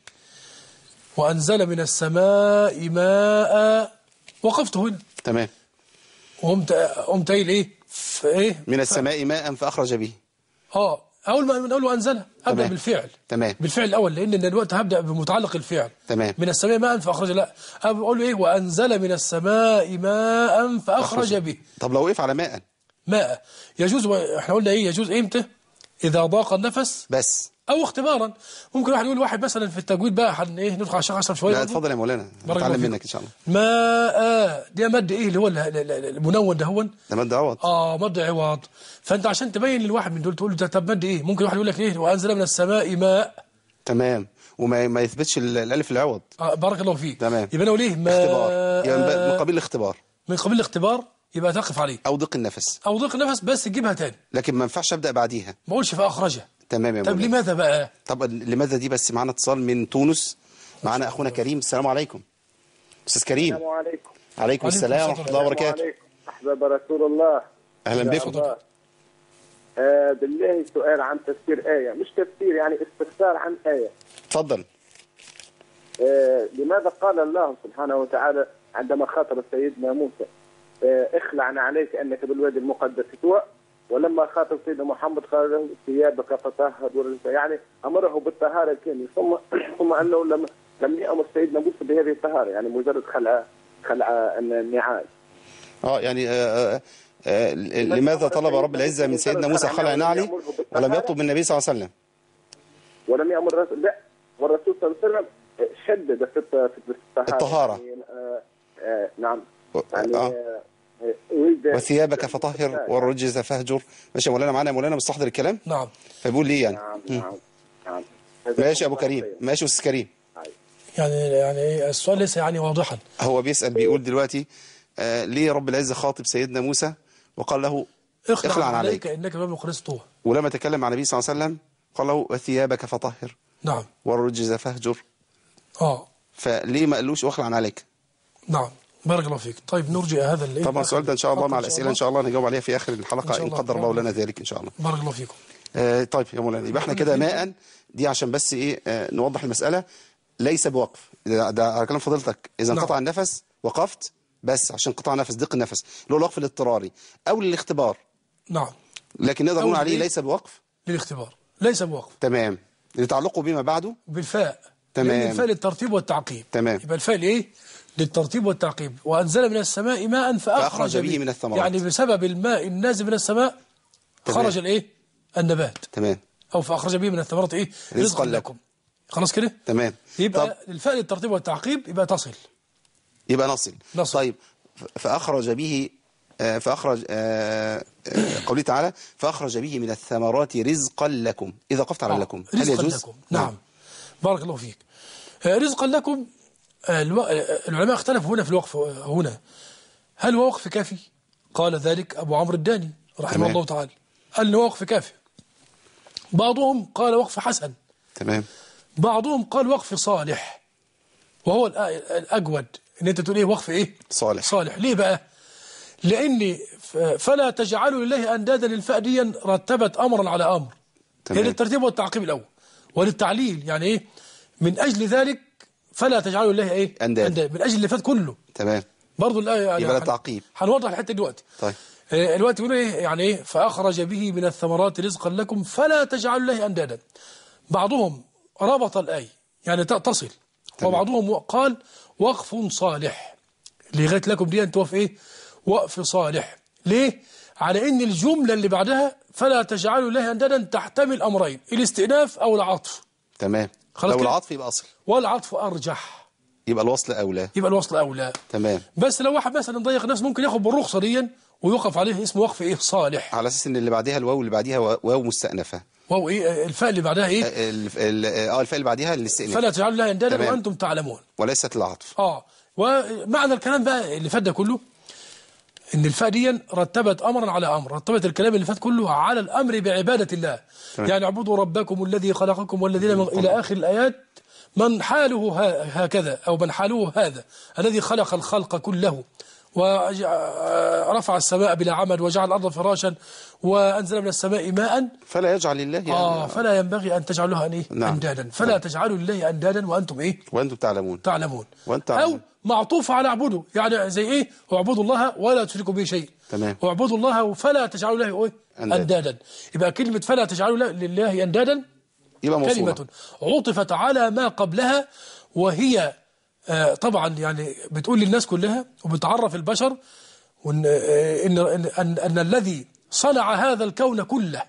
وأنزل من السماء ماء وقفت هنا تمام وقمت قمت قايل إيه ف- إيه من السماء ماء فأخرج به آه أول ما نقول له أنزله أبدأ تمام. بالفعل تمام. بالفعل الأول لأن دلوقتي هبدأ بمتعلق الفعل تمام. من السماء ماء فأخرج لا أقول له إيه وأنزل من السماء ماء فأخرج به طب لو وقف على ماء ماء يجوز و- احنا قلنا ايه يجوز امتى اذا ضاق النفس بس او اختبارا ممكن واحد يقول واحد مثلا في التجويد بقى حن ايه ندخل على الشيخ اشرف شويه لا برضه. اتفضل يا مولانا بارك نتعلم الله منك فيك. إن شاء الله ماء ده مد ايه اللي هو ال- ال- ال- المنون ده هو ده مد عوض اه مد عوض فانت عشان تبين للواحد من دول تقول له ده طب مد ايه ممكن واحد يقول لك ايه وانزل من السماء ماء تمام وما ما يثبتش ال- الألف العوض آه بارك الله فيك تمام. يبقى انا اقول ايه ماء اختبار يعني من قبيل الاختبار من قبيل الاختبار يبقى تقف عليه أو ضيق النفس او ضيق نفس بس تجيبها تاني لكن ما ينفعش أبدأ بعديها ما اقولش فاخرجها تمام يا طب مولانا لماذا بقى طب لماذا دي بس معانا اتصال من تونس معانا اخونا كريم السلام عليكم استاذ كريم السلام عليكم عليكم عليكم السلام السلام ورحمه الله وبركاته عليكم احباب رسول الله اهلا يا بكم الله. آه بالله سؤال عن تفسير آية مش تفسير يعني استفسار عن آية اتفضل آه لماذا قال الله سبحانه وتعالى عندما خاطب سيدنا موسى آه اخلع عليك انك بالوادي المقدس طوى ولما خاطب سيدنا محمد قال له ثيابك فطهر ورجلك يعني امره بالطهاره الكامله ثم ثم انه لم لم يامر سيدنا موسى بهذه الطهاره يعني مجرد خلع خلع النعال اه يعني آه آه آه لماذا طلب رب العزه من سيدنا موسى خلع نعلي ولم يطلب من النبي صلى الله عليه وسلم ولم يامر الرسول لا والرسول صلى الله عليه وسلم شدد في الط- في الطهاره الطهارة. يعني آه آه نعم و- يعني آه. آه آه، يريد وثيابك فطهر والرجز فاهجر ماشي يا مولانا معانا يا مولانا مستحضر الكلام نعم فبيقول ليه يعني نعم نعم نعم ماشي يا ابو كريم ماشي يا استاذ كريم يعني يعني السؤال ليس يعني واضحا هو بيسال بيقول دلوقتي آه ليه رب العزه خاطب سيدنا موسى وقال له اخلع, اخلع عن عليك. عليك انك باب خلصته ولما تكلم عن النبي صلى الله عليه وسلم قال له وثيابك فطهر نعم والرجز فاهجر اه فليه ما قالوش واخلع عن عليك نعم بارك الله فيك طيب نرجع هذا اللي طبعا السؤال ده ان شاء الله مع الاسئله ان شاء الله نجاوب عليها في اخر إن الحلقه شاء ان الله. قدر الله لنا ذلك ان شاء الله بارك الله فيكم آه طيب يا مولانا يبقى احنا كده ماء دي عشان بس ايه آه نوضح المساله ليس بوقف ده, ده على كلام فضيلتك اذا نعم. انقطع النفس وقفت بس عشان انقطاع النفس ضيق النفس اللي هو الوقف الاضطراري او للاختبار نعم لكن نقدر أو نقول عليه لإيه؟ ليس بوقف للاختبار ليس بوقف تمام لتعلقه بما بعده بالفاء تمام. لأن الفاء للترتيب والتعقيب تمام. يبقى الفاء ايه للترتيب والتعقيب وأنزل من السماء ماء فأخرج, فأخرج به من الثمرات. يعني بسبب الماء النازل من السماء تمام. خرج الايه النبات تمام أو فأخرج به من الثمرات ايه رزقا لكم. خلاص كده تمام يبقى طب الفاء للترتيب والتعقيب يبقى تصل يبقى نصل نصل. طيب ف- فأخرج به آه، فأخرج آه، آه، قوله تعالى فأخرج به من الثمرات رزقا لكم إذا وقفت على آه، لكم هل رزقا يجوز؟ لكم نعم بارك الله فيك آه، رزقا لكم آه، الو- آه، العلماء اختلفوا هنا في الوقف آه، هنا هل هو وقف كافي قال ذلك أبو عمرو الداني رحمه تمام. الله تعالى قال إن هو وقف كافي بعضهم قال وقف حسن تمام بعضهم قال وقف صالح وهو الأ- الأجود إن أنت تقول إيه وقف إيه صالح. صالح ليه بقى لأن ف- فلا تجعلوا لله أندادا الفاء دي رتبت أمرا على أمر هي تمام. للترتيب والتعقيب الأول وللتعليل يعني إيه من أجل ذلك فلا تجعلوا لله إيه أندادا. من أجل اللي فات كله تمام برضه الآية يعني يبقى ده هن- تعقيب. هنوضح الحتة دلوقتي طيب آه، الوقت يقول ايه يعني ايه فاخرج به من الثمرات رزقا لكم فلا تجعلوا له اندادا بعضهم ربط الايه يعني ت- تصل وبعضهم قال وقف صالح لغايه لكم دي انت وقف ايه وقف صالح ليه على ان الجمله اللي بعدها فلا تجعلوا له اندادا تحتمل امرين الاستئناف او العطف تمام خلاص لو كده؟ العطف يبقى أصل والعطف ارجح يبقى الوصل أولى يبقى الوصل اولى تمام بس لو واحد مثلا ضيق نفسه ممكن ياخد بالرخصه دي ويوقف عليه اسمه وقف ايه صالح على أساس إن اللي بعدها الواو اللي بعديها واو مستأنفة وهو ايه الفاء اللي بعدها ايه ال- ال- اه الفاء اللي بعديها الاستئناف فلا تجعلوا لها اندادا تمام. وانتم تعلمون وليست العطف اه ومعنى الكلام بقى اللي فات ده كله ان الفاء دي رتبت امرا على امر رتبت الكلام اللي فات كله على الامر بعباده الله تمام. يعني اعبدوا ربكم الذي خلقكم والذين من الى اخر الايات من حاله ها- هكذا او من حاله هذا الذي خلق الخلق كله ورفع السماء بلا عمد وجعل الارض فراشا وانزل من السماء ماء فلا يجعل لله يعني اه فلا ينبغي ان تجعلوا لها ايه نعم. اندادا فلا تجعلوا لله اندادا وانتم ايه وأنتم تعلمون تعلمون وأنت او تعلمون. معطوف على اعبدوا يعني زي ايه اعبدوا الله ولا تشركوا به شيء تمام. واعبدوا الله فلا تجعلوا له ايه أندادا. اندادا يبقى كلمه فلا تجعلوا له- لله اندادا يبقى موصولة كلمه عطفت على ما قبلها وهي آه، طبعا يعني بتقول للناس كلها وبتعرف البشر وان آه، ان ان, أن, أن الذي صنع هذا الكون كله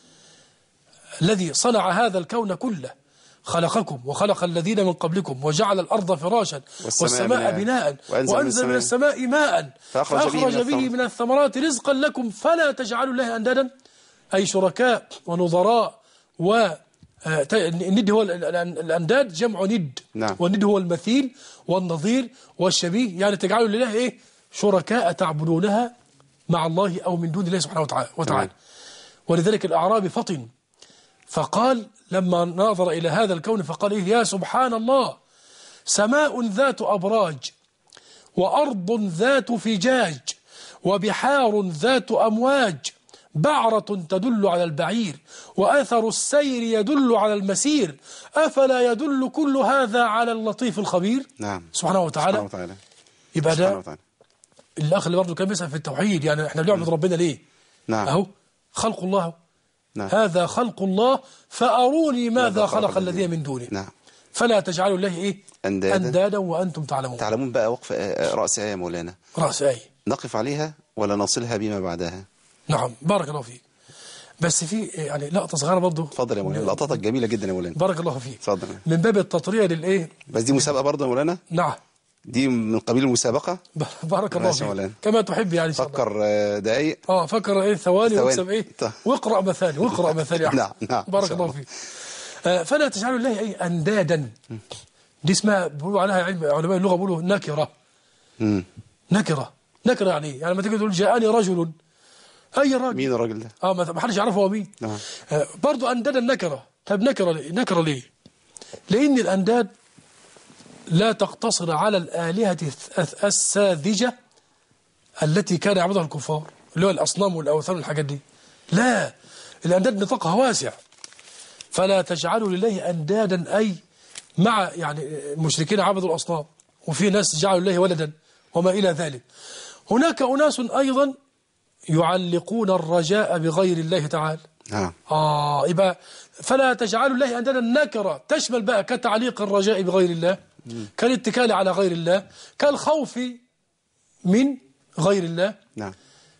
الذي صنع هذا الكون كله خلقكم وخلق الذين من قبلكم وجعل الأرض فراشا والسماء والسماء بناء. بناء وأنزل من وأنزل من السماء السماء ماء فأخرج به فأخرج من به الثمرات. من الثمرات رزقا لكم فلا تجعلوا الله أندادا أي شركاء ونظراء و آه، ت- الند هو ال- ال- ال- الأنداد جمع ند نعم. والند هو المثيل والنظير والشبيه يعني تجعلوا لله إيه شركاء تعبدونها مع الله أو من دون الله سبحانه وتعالى, وتعالى. تمام. ولذلك الأعرابي فطن فقال لما نظر إلى هذا الكون فقال إيه يا سبحان الله سماء ذات أبراج وأرض ذات فجاج وبحار ذات أمواج بعرة تدل على البعير وأثر السير يدل على المسير أفلا يدل كل هذا على اللطيف الخبير نعم سبحانه وتعالى سبحانه وتعالى يبقى سبحانه ده وتعالى الأخ اللي برضه كان بيسأل في التوحيد يعني احنا بنعبد ربنا ليه نعم أهو خلق الله نعم هذا خلق الله فأروني ماذا ماذا خلق خلق الذين من دونه نعم فلا تجعلوا الله إيه أندادا. أندادا وأنتم تعلمون تعلمون بقى وقف آه، رأس آية مولانا رأس آية نقف عليها ولا نصلها بما بعدها نعم بارك الله فيك بس في يعني لقطة صغيرة برضه اتفضل يا مولانا لقطاتك جميلة جدا يا مولانا بارك الله فيك اتفضل من باب التطرية للإيه بس دي مسابقة برضه يا مولانا نعم دي من قبيل المسابقة بارك الله ماشي يا مولانا. فيك كما تحب يعني إن شاء الله فكر آه، دقايق اه فكر ايه ثواني ثواني. واكسب ايه طيب. واقرا مثاني واقرا مثاني يا أحمد. نعم، نعم، إن بارك شاء الله الله. فيك آه فلا تجعلوا الله ايه اندادا دي اسمها بيقولوا عليها علم علماء اللغه بيقولوا نكره مم. نكره نكره يعني إيه؟ يعني لما تيجي تقول جاءني رجل اي راجل مين الراجل ده اه ما ما حدش يعرف هو مين نعم. آه برضو انداد النكره طب نكره ليه نكره ليه لان الانداد لا تقتصر على الالهه الث- الساذجه التي كان يعبدها الكفار اللي هو الاصنام والاوثان والحاجات دي لا الانداد نطاقها واسع فلا تجعلوا لله اندادا اي مع يعني المشركين عبدوا الاصنام وفي ناس جعلوا لله ولدا وما الى ذلك هناك اناس ايضا يعلقون الرجاء بغير الله تعالى نعم آه يبقى فلا تجعلوا الله أندادا نكرة تشمل بقى كتعليق الرجاء بغير الله كالاتكال على غير الله كالخوف من غير الله نعم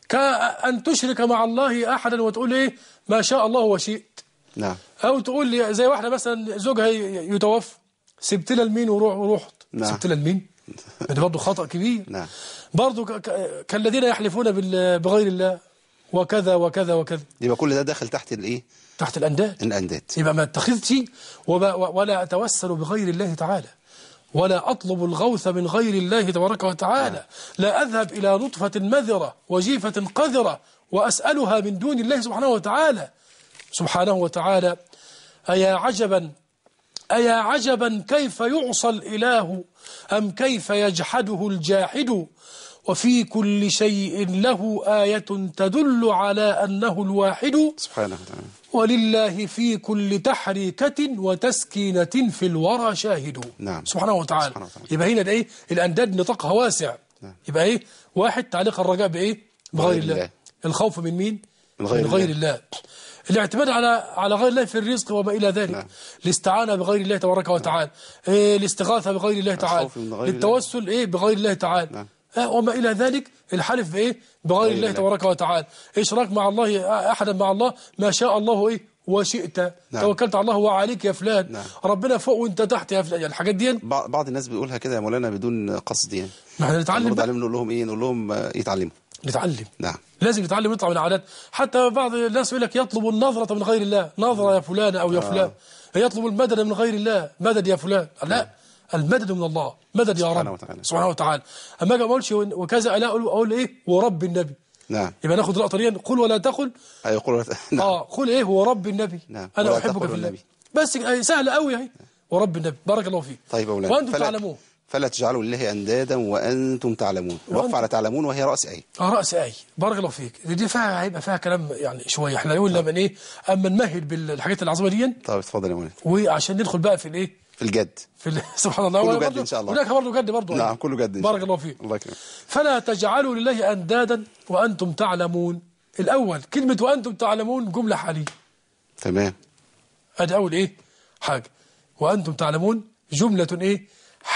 كأن تشرك مع الله أحدا وتقول إيه ما شاء الله وشئت نعم أو تقول لي زي واحدة مثلا زوجها ي- يتوفى سبت لها المين وروح ورحت نعم. سبت لها المين ده برضه خطأ كبير نعم برضه ك- ك- كالذين يحلفون بال- بغير الله وكذا وكذا وكذا يبقى كل ده داخل تحت الايه تحت الأنداد الانداد يبقى ما اتخذتش وما- ولا أتوسل بغير الله تعالى ولا أطلب الغوث من غير الله تبارك وتعالى لا أذهب إلى نطفة مذرة وجيفة قذرة وأسألها من دون الله سبحانه وتعالى سبحانه وتعالى أيا عجبا أيا عجبا كيف يعصى الإله أم كيف يجحده الجاحد وفي كل شيء له آية تدل على أنه الواحد سبحانه وتعالى ولله في كل تحريكة وتسكينة في الورى شاهد نعم. سبحانه وتعالى سبحانه وتعالى. يبقى هنا ده ايه الأنداد نطاقها واسع نعم. يبقى ايه واحد تعليق الرجاء بإيه بغير بغير الله. الله. الخوف من مين من غير من غير الله. الله الاعتماد على على غير الله في الرزق وما إلى ذلك نعم. الاستعانة بغير الله تبارك وتعالى إيه الاستغاثة بغير الله تعالى الخوف من غير الله. للتوسل إيه بغير الله تعالى نعم. آه، وما إلى ذلك الحلف بإيه بغير الله الله. تبارك وتعالى إشراك مع الله آه، أحدا مع الله ما شاء الله إيه وشئت نعم. توكلت على الله وعليك يا فلان نعم. ربنا فوق وانت تحت يا فلان يعني الحاجات دي بعض بعض الناس بيقولها كده يا مولانا بدون قصد يعني ما احنا نتعلم نرد بقى. عليهم نقول لهم ايه نقول لهم آه، يتعلموا نتعلم نعم لازم يتعلم يطلع من العادات حتى بعض الناس يقول لك يطلب النظرة من غير الله نظرة يا فلان أو يا فلان يطلب المدد من غير الله مدد يا فلان لا المدد من الله مدد يا سبحانه رب وتعالى. سبحانه وتعالى أما أجي ما أقولش وكذا ألا أقول, أقول إيه ورب النبي نعم يبقى ناخد اللقطة دي قل ولا تقل هيقول نعم اه قل ايه هو رب النبي نعم. انا ولا احبك تقل في الله النبي. بس آه، سهله قوي اهي ورب النبي بارك الله فيك طيب يا مولانا وانتم فلا- تعلمون فلا تجعلوا لله اندادا وانتم تعلمون وقف وأنتم- على تعلمون وهي راس ايه اه راس اي بارك الله فيك دي فيها هيبقى فيها كلام يعني شويه احنا نقول لما ايه اما نمهد بالحاجات العظيمه دي طيب اتفضل يا مولانا وعشان ندخل بقى في الايه في الجد في ال- سبحان الله كله هو جد برضه- إن شاء الله. هناك برضه جد برضه نعم كله جد إن شاء بارك الله فيك الله يكرمك فلا تجعلوا لله اندادا وانتم تعلمون الاول كلمه وانتم تعلمون جمله حاليه تمام ادي اول ايه حاجه وانتم تعلمون جمله ايه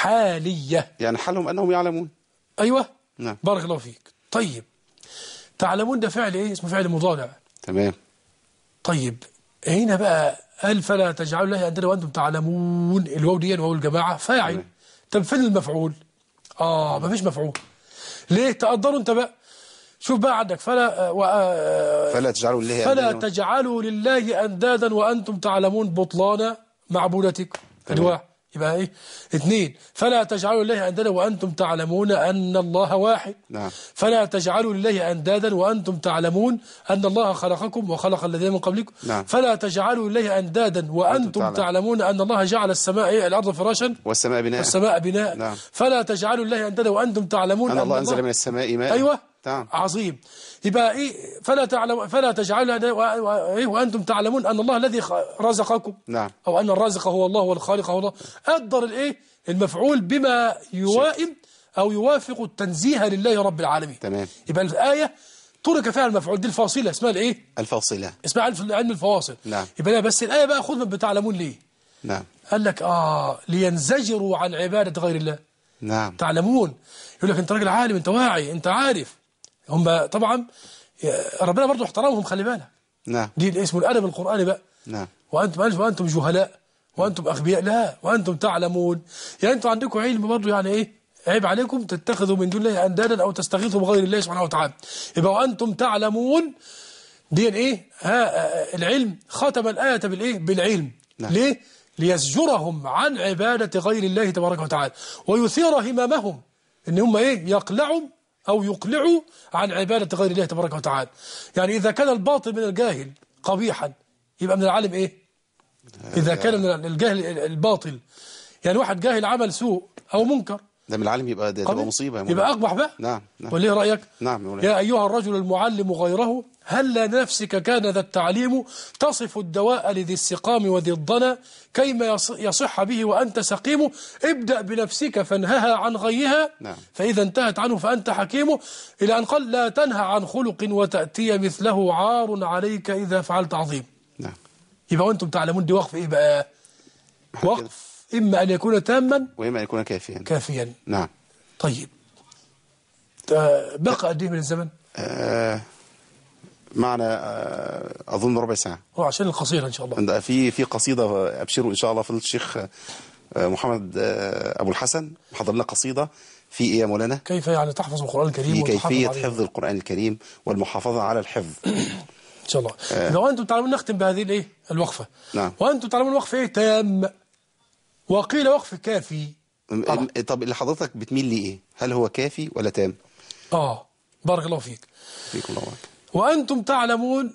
حاليه يعني حالهم انهم يعلمون ايوه نعم بارك الله فيك طيب تعلمون ده فعل ايه اسمه فعل مضارع تمام طيب هنا بقى قال فلا تجعلوا الله اندادا وانتم تعلمون الواو دي واو الجماعه فاعل تمام. طب فين المفعول اه ما فيش مفعول ليه تقدروا انت بقى شوف بقى عندك فلا آه، و- آه، فلا تجعلوا لله فلا أندادا تجعلوا لله اندادا وانتم تعلمون بطلان معبودتكم ادي تمام. واحد يبقى ايه اثنين فلا تجعلوا لله اندادا وانتم تعلمون ان الله واحد نعم فلا تجعلوا لله اندادا وانتم تعلمون ان الله خلقكم وخلق الذين من قبلكم نعم. فلا تجعلوا لله اندادا وانتم تعلمون. تعلمون ان الله جعل السماء إيه؟ الارض فراشا والسماء بناء والسماء بناء نعم. فلا تجعلوا لله اندادا وانتم تعلمون ان الله انزل من السماء ماء ايوه نعم عظيم يبقى ايه فلا تعلم فلا تجعلوا لنا- و- و- إيه؟ وانتم تعلمون ان الله الذي خ- رزقكم نعم او ان الرازق هو الله والخالق هو الله قدر الايه المفعول بما يوائم او يوافق التنزيه لله رب العالمين تمام يبقى الايه ترك فيها المفعول دي الفاصله اسمها الايه الفاصلة اسمها علم علم الفواصل نعم. يبقى لا بس الايه بقى خذ من بتعلمون ليه نعم قال لك اه لينزجروا عن عباده غير الله نعم تعلمون يقول لك انت راجل عالم انت واعي انت عارف هم طبعا يا- ربنا برضه احترمهم خلي بالك نعم دي اسمه الادب القراني بقى نعم وانتم قال وانتم جهلاء وانتم اغبياء لا وانتم تعلمون يعني انتم عندكم علم برضه يعني ايه عيب عليكم تتخذوا من دون الله اندادا او تستغيثوا بغير الله سبحانه وتعالى يبقى وانتم تعلمون دي ايه ها آه، العلم ختم الايه بالايه بالعلم نعم. ليه ليزجرهم عن عباده غير الله تبارك وتعالى ويثير هممهم ان هم ايه يقلعوا أو يقلعه عن عبادة غير الله تبارك وتعالى يعني إذا كان الباطل من الجاهل قبيحا يبقى من العالم إيه إذا كان من الجاهل الباطل يعني واحد جاهل عمل سوء أو منكر ده من العالم يبقى ده تبقى قبيح. مصيبة يا يبقى مولانا. أقبح بقى نعم نعم ولا إيه رأيك نعم يا مولانا. يا أيها الرجل المعلم غيره هل لنفسك كان ذا التعليم تصف الدواء لذي السقام وذي الضنا كيما يص- يصح به وأنت سقيم ابدأ بنفسك فانهها عن غيها نعم. فإذا انتهت عنه فأنت حكيم إلى أن قال لا تنهى عن خلق وتأتي مثله عار عليك إذا فعلت عظيم نعم يبقى وأنتم تعلمون دي وقف إيه بقى وقف إما أن يكون تاما وإما أن يكون كافيا كافيا نعم طيب آه، بقى قد إيه من الزمن آه معنا آه أظن ربع ساعة هو عشان القصيرة إن شاء الله عند- في في قصيدة أبشروا إن شاء الله فضيلة الشيخ آه، محمد آه، أبو الحسن حضر لنا قصيدة في إيه يا مولانا؟ كيف يعني تحفظ القرآن الكريم في وتحافظ كيفية عليه؟ حفظ القرآن الكريم والمحافظة على الحفظ إن شاء الله لو أنتم تعلمون نختم بهذه الإيه الوقفة نعم. وأنتم تعلمون وقف إيه تام وقيل وقف كافي م- طبعا. م- طب اللي حضرتك بتميل لإيه؟ هل هو كافي ولا تام؟ آه بارك الله فيك فيكم الله وبركاته. وأنتم تعلمون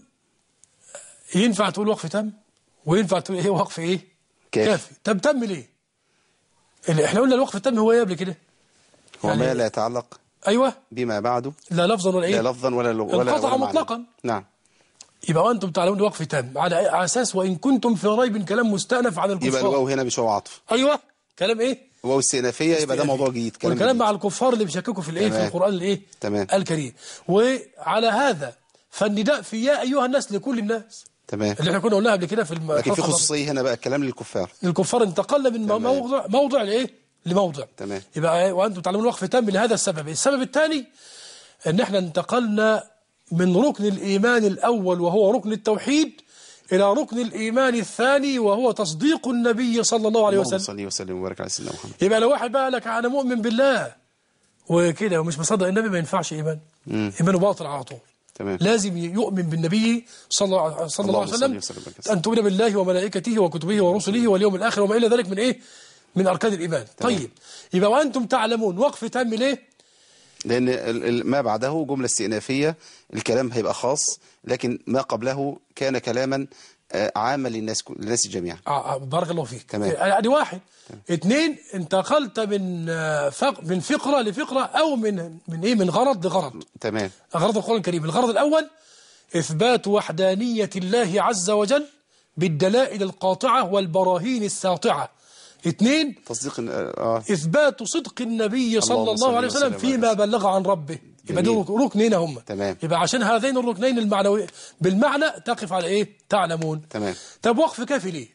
ينفع تقول وقف تام وينفع تقول إيه وقف إيه كافي. كافي طب تم ليه اللي احنا قلنا الوقف التام هو ايه قبل كده هو يعني- ما لا يتعلق ايوه بما بعده لا لفظا ولا ايه لا لفظا ولا لغ- ولا انقطع ولا معنى. مطلقا. نعم يبقى وانتم تعلمون وقف تام على على اساس وان كنتم في ريب كلام مستأنف عن يبقى الكفار الواو هنا مش هو عطف ايوه كلام ايه واو استئنافية يبقى ده موضوع جديد كلام والكلام جديد. مع الكفار اللي بيشككوا في الايه في تمام. القران الايه تمام. الكريم وعلى هذا فالنداء في يا ايها الناس لكل الناس تمام اللي احنا كنا قلناها قبل كده في الم- لكن في الفقرة خصوصية هنا بقى الكلام للكفار الكفار انتقلنا من تمام. موضع موضع لايه لموضع تمام. يبقى وانتم تعلمون وقف تام لهذا السبب السبب الثاني ان احنا انتقلنا من ركن الايمان الاول وهو ركن التوحيد الى ركن الايمان الثاني وهو تصديق النبي صلى الله عليه اللهم وسلم صل وسلم وبارك على سيدنا محمد يبقى لو واحد بقى لك انا مؤمن بالله وكده ومش مصدق النبي ما ينفعش ايمان ايمانه باطل على طول تمام لازم يؤمن بالنبي صلى الله صلى الله عليه اللهم وسلم صل وسلم وبارك أن تؤمن بالله وملائكته وكتبه ورسله واليوم الآخر وما إلى ذلك من إيه من أركان الإيمان طيب يبقى وأنتم تعلمون وقف تام ليه لأن ال- ال- ما بعده جملة استئنافية الكلام هيبقى خاص لكن ما قبله كان كلاما آه، عاما للناس للناس جميعا آه آه، بارك الله فيك تمام. يعني واحد اثنين انتقلت من آه، فق من فقرة لفقرة أو من من إيه من غرض لغرض تمام أغراض القرآن الكريم الغرض الأول إثبات وحدانية الله عز وجل بالدلائل القاطعة والبراهين الساطعة اثنين تصديق إن- اه إثبات صدق النبي صلى اللهم صل الله عليه وسلم وسلم فيما بلغ عن ربه يبقى جميل. دول ركنين هم تمام. يبقى عشان هذين الركنين المعنوي بالمعنى تقف على إيه تعلمون تمام طب وقف كافي ليه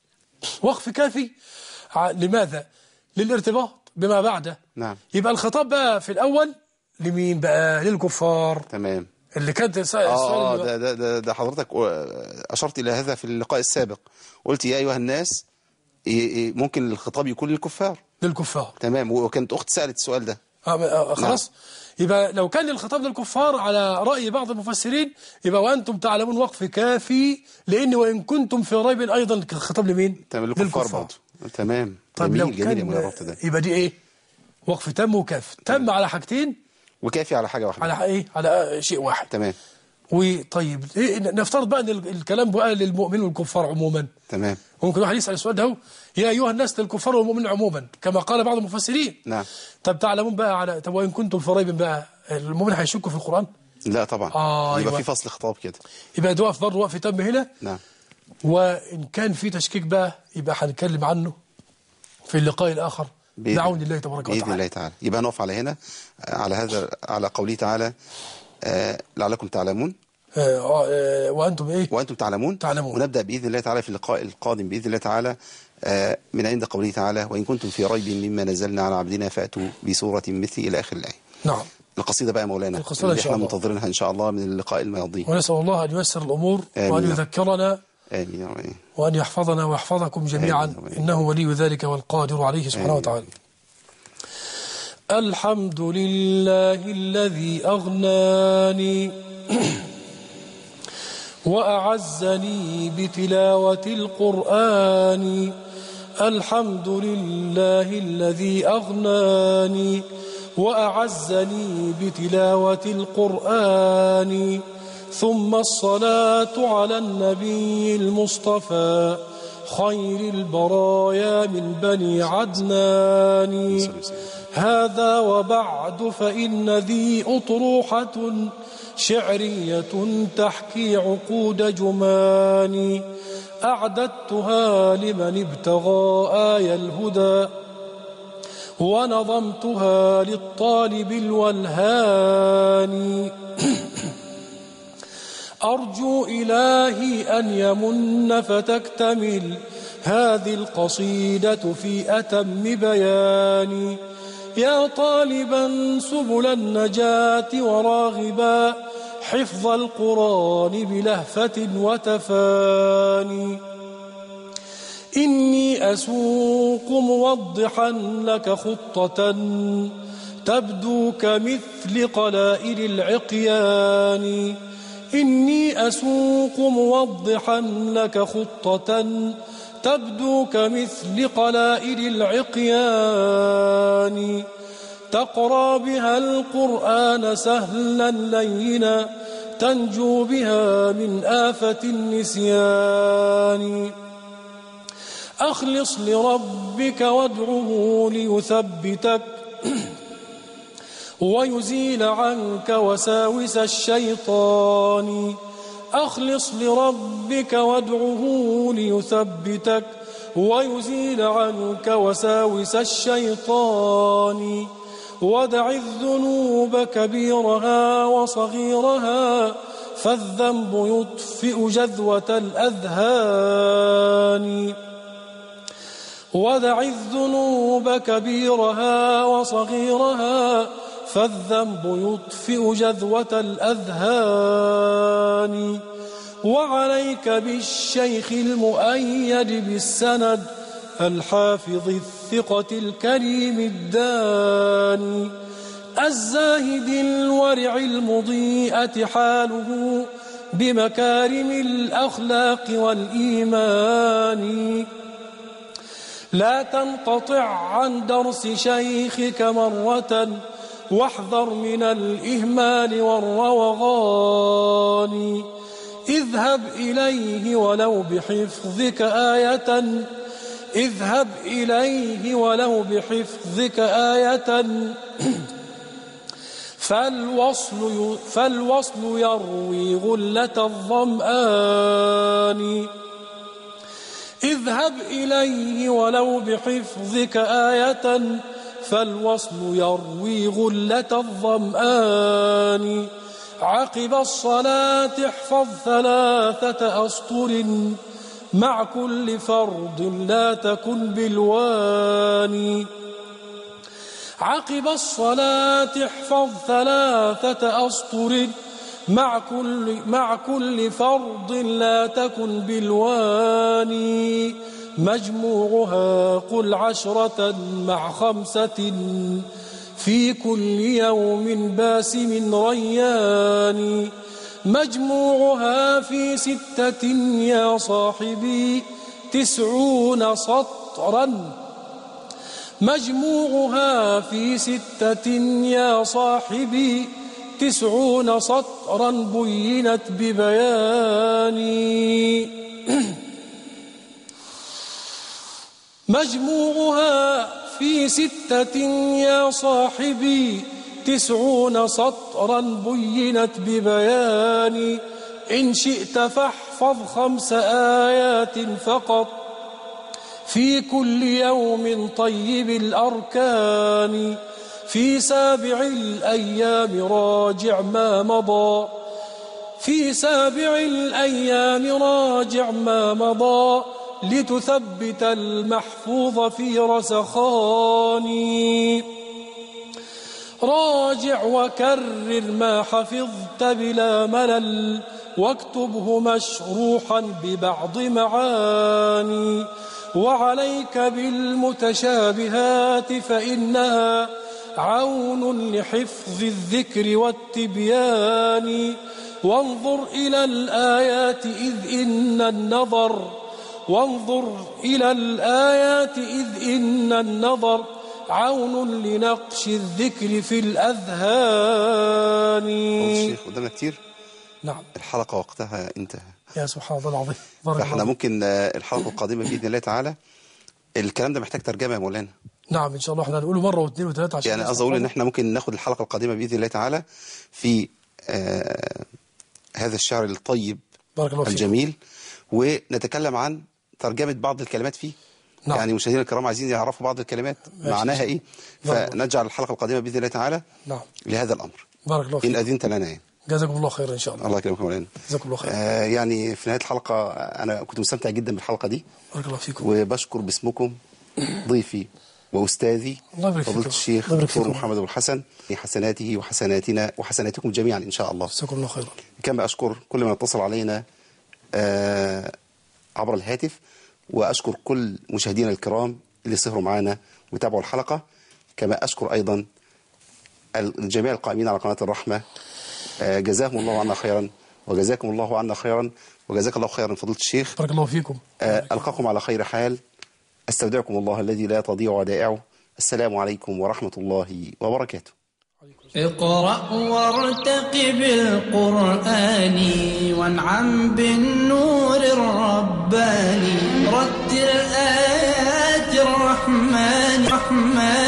وقف كافي ع- لماذا للارتباط بما بعده نعم يبقى الخطاب بقى في الأول لمين بقى للكفار تمام اللي كانت الس- اه السؤال آه، اللي- ده, ده, ده, ده حضرتك آه، أشرت إلى هذا في اللقاء السابق قلت يا أيها الناس إيه- إيه، ممكن الخطاب يكون للكفار للكفار تمام وكانت أخت سألت السؤال ده آه، آه، خلاص يبقى لو كان الخطاب للكفار على رأي بعض المفسرين يبقى وأنتم تعلمون وقف كافي لأن وإن كنتم في ريب أيضا الخطاب لمين؟ تمام للكفار برضه تمام طيب جميل لو جميل كان يا منى الربط ده يبقى دي إيه؟ وقف تم وكاف تم على حاجتين وكافي على حاجة واحدة على إيه؟ على شيء واحد تمام وطيب إيه نفترض بقى أن ال- الكلام بقى للمؤمن والكفار عموما تمام ممكن واحد يسأل السؤال ده هو يا أيها الناس للكفار والمؤمنين عموما كما قال بعض المفسرين نعم طب تعلمون بقى على طب وإن كنتم في ريب بقى المؤمن هيشكوا في القرآن لا طبعا آه، يبقى أيوة. في فصل خطاب كده يبقى ده وقف برضه وقف تم هنا نعم وإن كان في تشكيك بقى يبقى هنتكلم عنه في اللقاء الآخر بإذن- بعون الله تبارك بإذن وتعالى الله تعالى يبقى نقف على هنا آه، على هذا على قوله تعالى آه، لعلكم تعلمون آه، آه، وأنتم إيه وأنتم تعلمون تعلمون. ونبدأ بإذن الله تعالى في اللقاء القادم بإذن الله تعالى آه، من عند قوله تعالى وإن كنتم في ريب مما نزلنا على عبدنا فأتوا بسورة مثل إلى آخر الآية نعم القصيدة بقى يا مولانا القصيدة إن اللي شاء احنا الله. منتظرينها إن شاء الله من اللقاء الماضي ونسأل الله أن ييسر الأمور آمين. وأن يذكرنا آمين يا رب. وأن يحفظنا ويحفظكم جميعا آمين. إنه ولي ذلك والقادر عليه سبحانه آمين. وتعالى الحمد لله الذي أغناني وأعزني بتلاوة القرآن الحمد لله الذي أغناني وأعزني بتلاوة القرآن ثم الصلاة على النبي المصطفى خير البرايا من بني عدنان هذا وبعد فإن ذي أطروحة شعرية تحكي عقود جمان أعددتها لمن ابتغى آي الهدى ونظمتها للطالب الولهان أرجو إلهي أن يمن فتكتمل هذه القصيدة في أتم بيان يا طالبا سبل النجاة وراغبا حفظ القرآن بلهفة وتفاني إني أسوق موضحا لك خطة تبدو كمثل قلائل العقيان إني أسوق موضحا لك خطة تبدو كمثل قلائل العقيان تقرأ بها القرآن سهلا لينا تنجو بها من آفة النسيان أخلص لربك وادعه ليثبتك ويزيل عنك وساوس الشيطان أخلص لربك وادعه ليثبتك ويزيل عنك وساوس الشيطان ودع الذنوب كبيرها وصغيرها فالذنب يطفئ جذوة الأذهان ودع الذنوب كبيرها وصغيرها فالذنب يطفئ جذوة الأذهان وعليك بالشيخ المؤيد بالسند الحافظ الثقة الكريم الداني الزاهد الورع المضيئة حاله بمكارم الأخلاق والإيمان لا تنقطع عن درس شيخك مرة واحذر من الإهمال والروغان اذهب إليه ولو بحفظك آية اذهب إليه ولو بحفظك آية فالوصل, فالوصل يروي غلة الظمآن اذهب إليه ولو بحفظك آية فالوصل يروي غلة الظمآن عقب الصلاة احفظ ثلاثة أسطر مع كل فرض لا تكن بالواني عقب الصلاة احفظ ثلاثة أسطر مع كل, مع كل فرض لا تكن بالواني مجموعها قل عشرة مع خمسة في كل يوم باسم ريان مجموعها في ستة يا صاحبي تسعون سطرا مجموعها في ستة يا صاحبي تسعون سطرا بينت ببياني مجموعها في ستة يا صاحبي تسعون سطرا بينت ببيان إن شئت فاحفظ خمس آيات فقط في كل يوم طيب الأركان في سابع الأيام راجع ما مضى في سابع الأيام راجع ما مضى لتثبت المحفوظ في رسخان راجع وكرر ما حفظت بلا ملل واكتبه مشروحا ببعض معاني وعليك بالمتشابهات فإنها عون لحفظ الذكر والتبيان وانظر إلى الآيات إذ إن النظر وانظر إلى الآيات إذ إن النظر عون لنقش الذكر في الأذهان الشيخ قدامنا كتير نعم الحلقة وقتها انتهى يا سبحان الله العظيم بارك فاحنا الله ممكن آه، الحلقة القادمة بإذن الله تعالى الكلام ده محتاج ترجمة يا مولانا نعم إن شاء الله احنا هنقوله مرة واثنين وثلاثة عشان يعني الناس قصدي اقول ان تحفظه. احنا ممكن ناخد الحلقة القادمة بإذن الله تعالى في آه هذا الشعر الطيب بارك الله فيك الجميل ونتكلم عن ترجمة بعض الكلمات فيه نعم. يعني مشاهدينا الكرام عايزين يعرفوا بعض الكلمات ماشي. معناها ايه نعم. فنجعل الحلقة القادمة بإذن الله تعالى نعم لهذا الأمر بارك الله إن فيك أذنت لنا يعني جزاكم الله خيرا إن شاء الله الله يكرمك يا مولانا جزاكم الله خيرا آه يعني في نهاية الحلقة أنا كنت مستمتع جدا بالحلقة دي بارك الله فيكم وبشكر باسمكم ضيفي وأستاذي الله يبارك فضيلة فيكم. الشيخ الله يبارك دكتور فيكم. محمد أبو الحسن حسناته وحسناتنا وحسناتكم جميعا إن شاء الله جزاكم الله خيرا كما أشكر كل من اتصل علينا آه عبر الهاتف وأشكر كل مشاهدينا الكرام اللي سهروا معنا وتابعوا الحلقة كما أشكر أيضا الجميع القائمين على قناة الرحمة آه جزاهم الله عنا خيرا وجزاكم الله عنا خيرا وجزاك الله خيرا فضيلة الشيخ بارك الله فيكم آه ألقاكم على خير حال أستودعكم الله الذي لا تضيع ودائعه السلام عليكم ورحمة الله وبركاته اقرأ وارتقب القرآن وانعم بالنور الرباني رتل آيات الرحمن الرحمن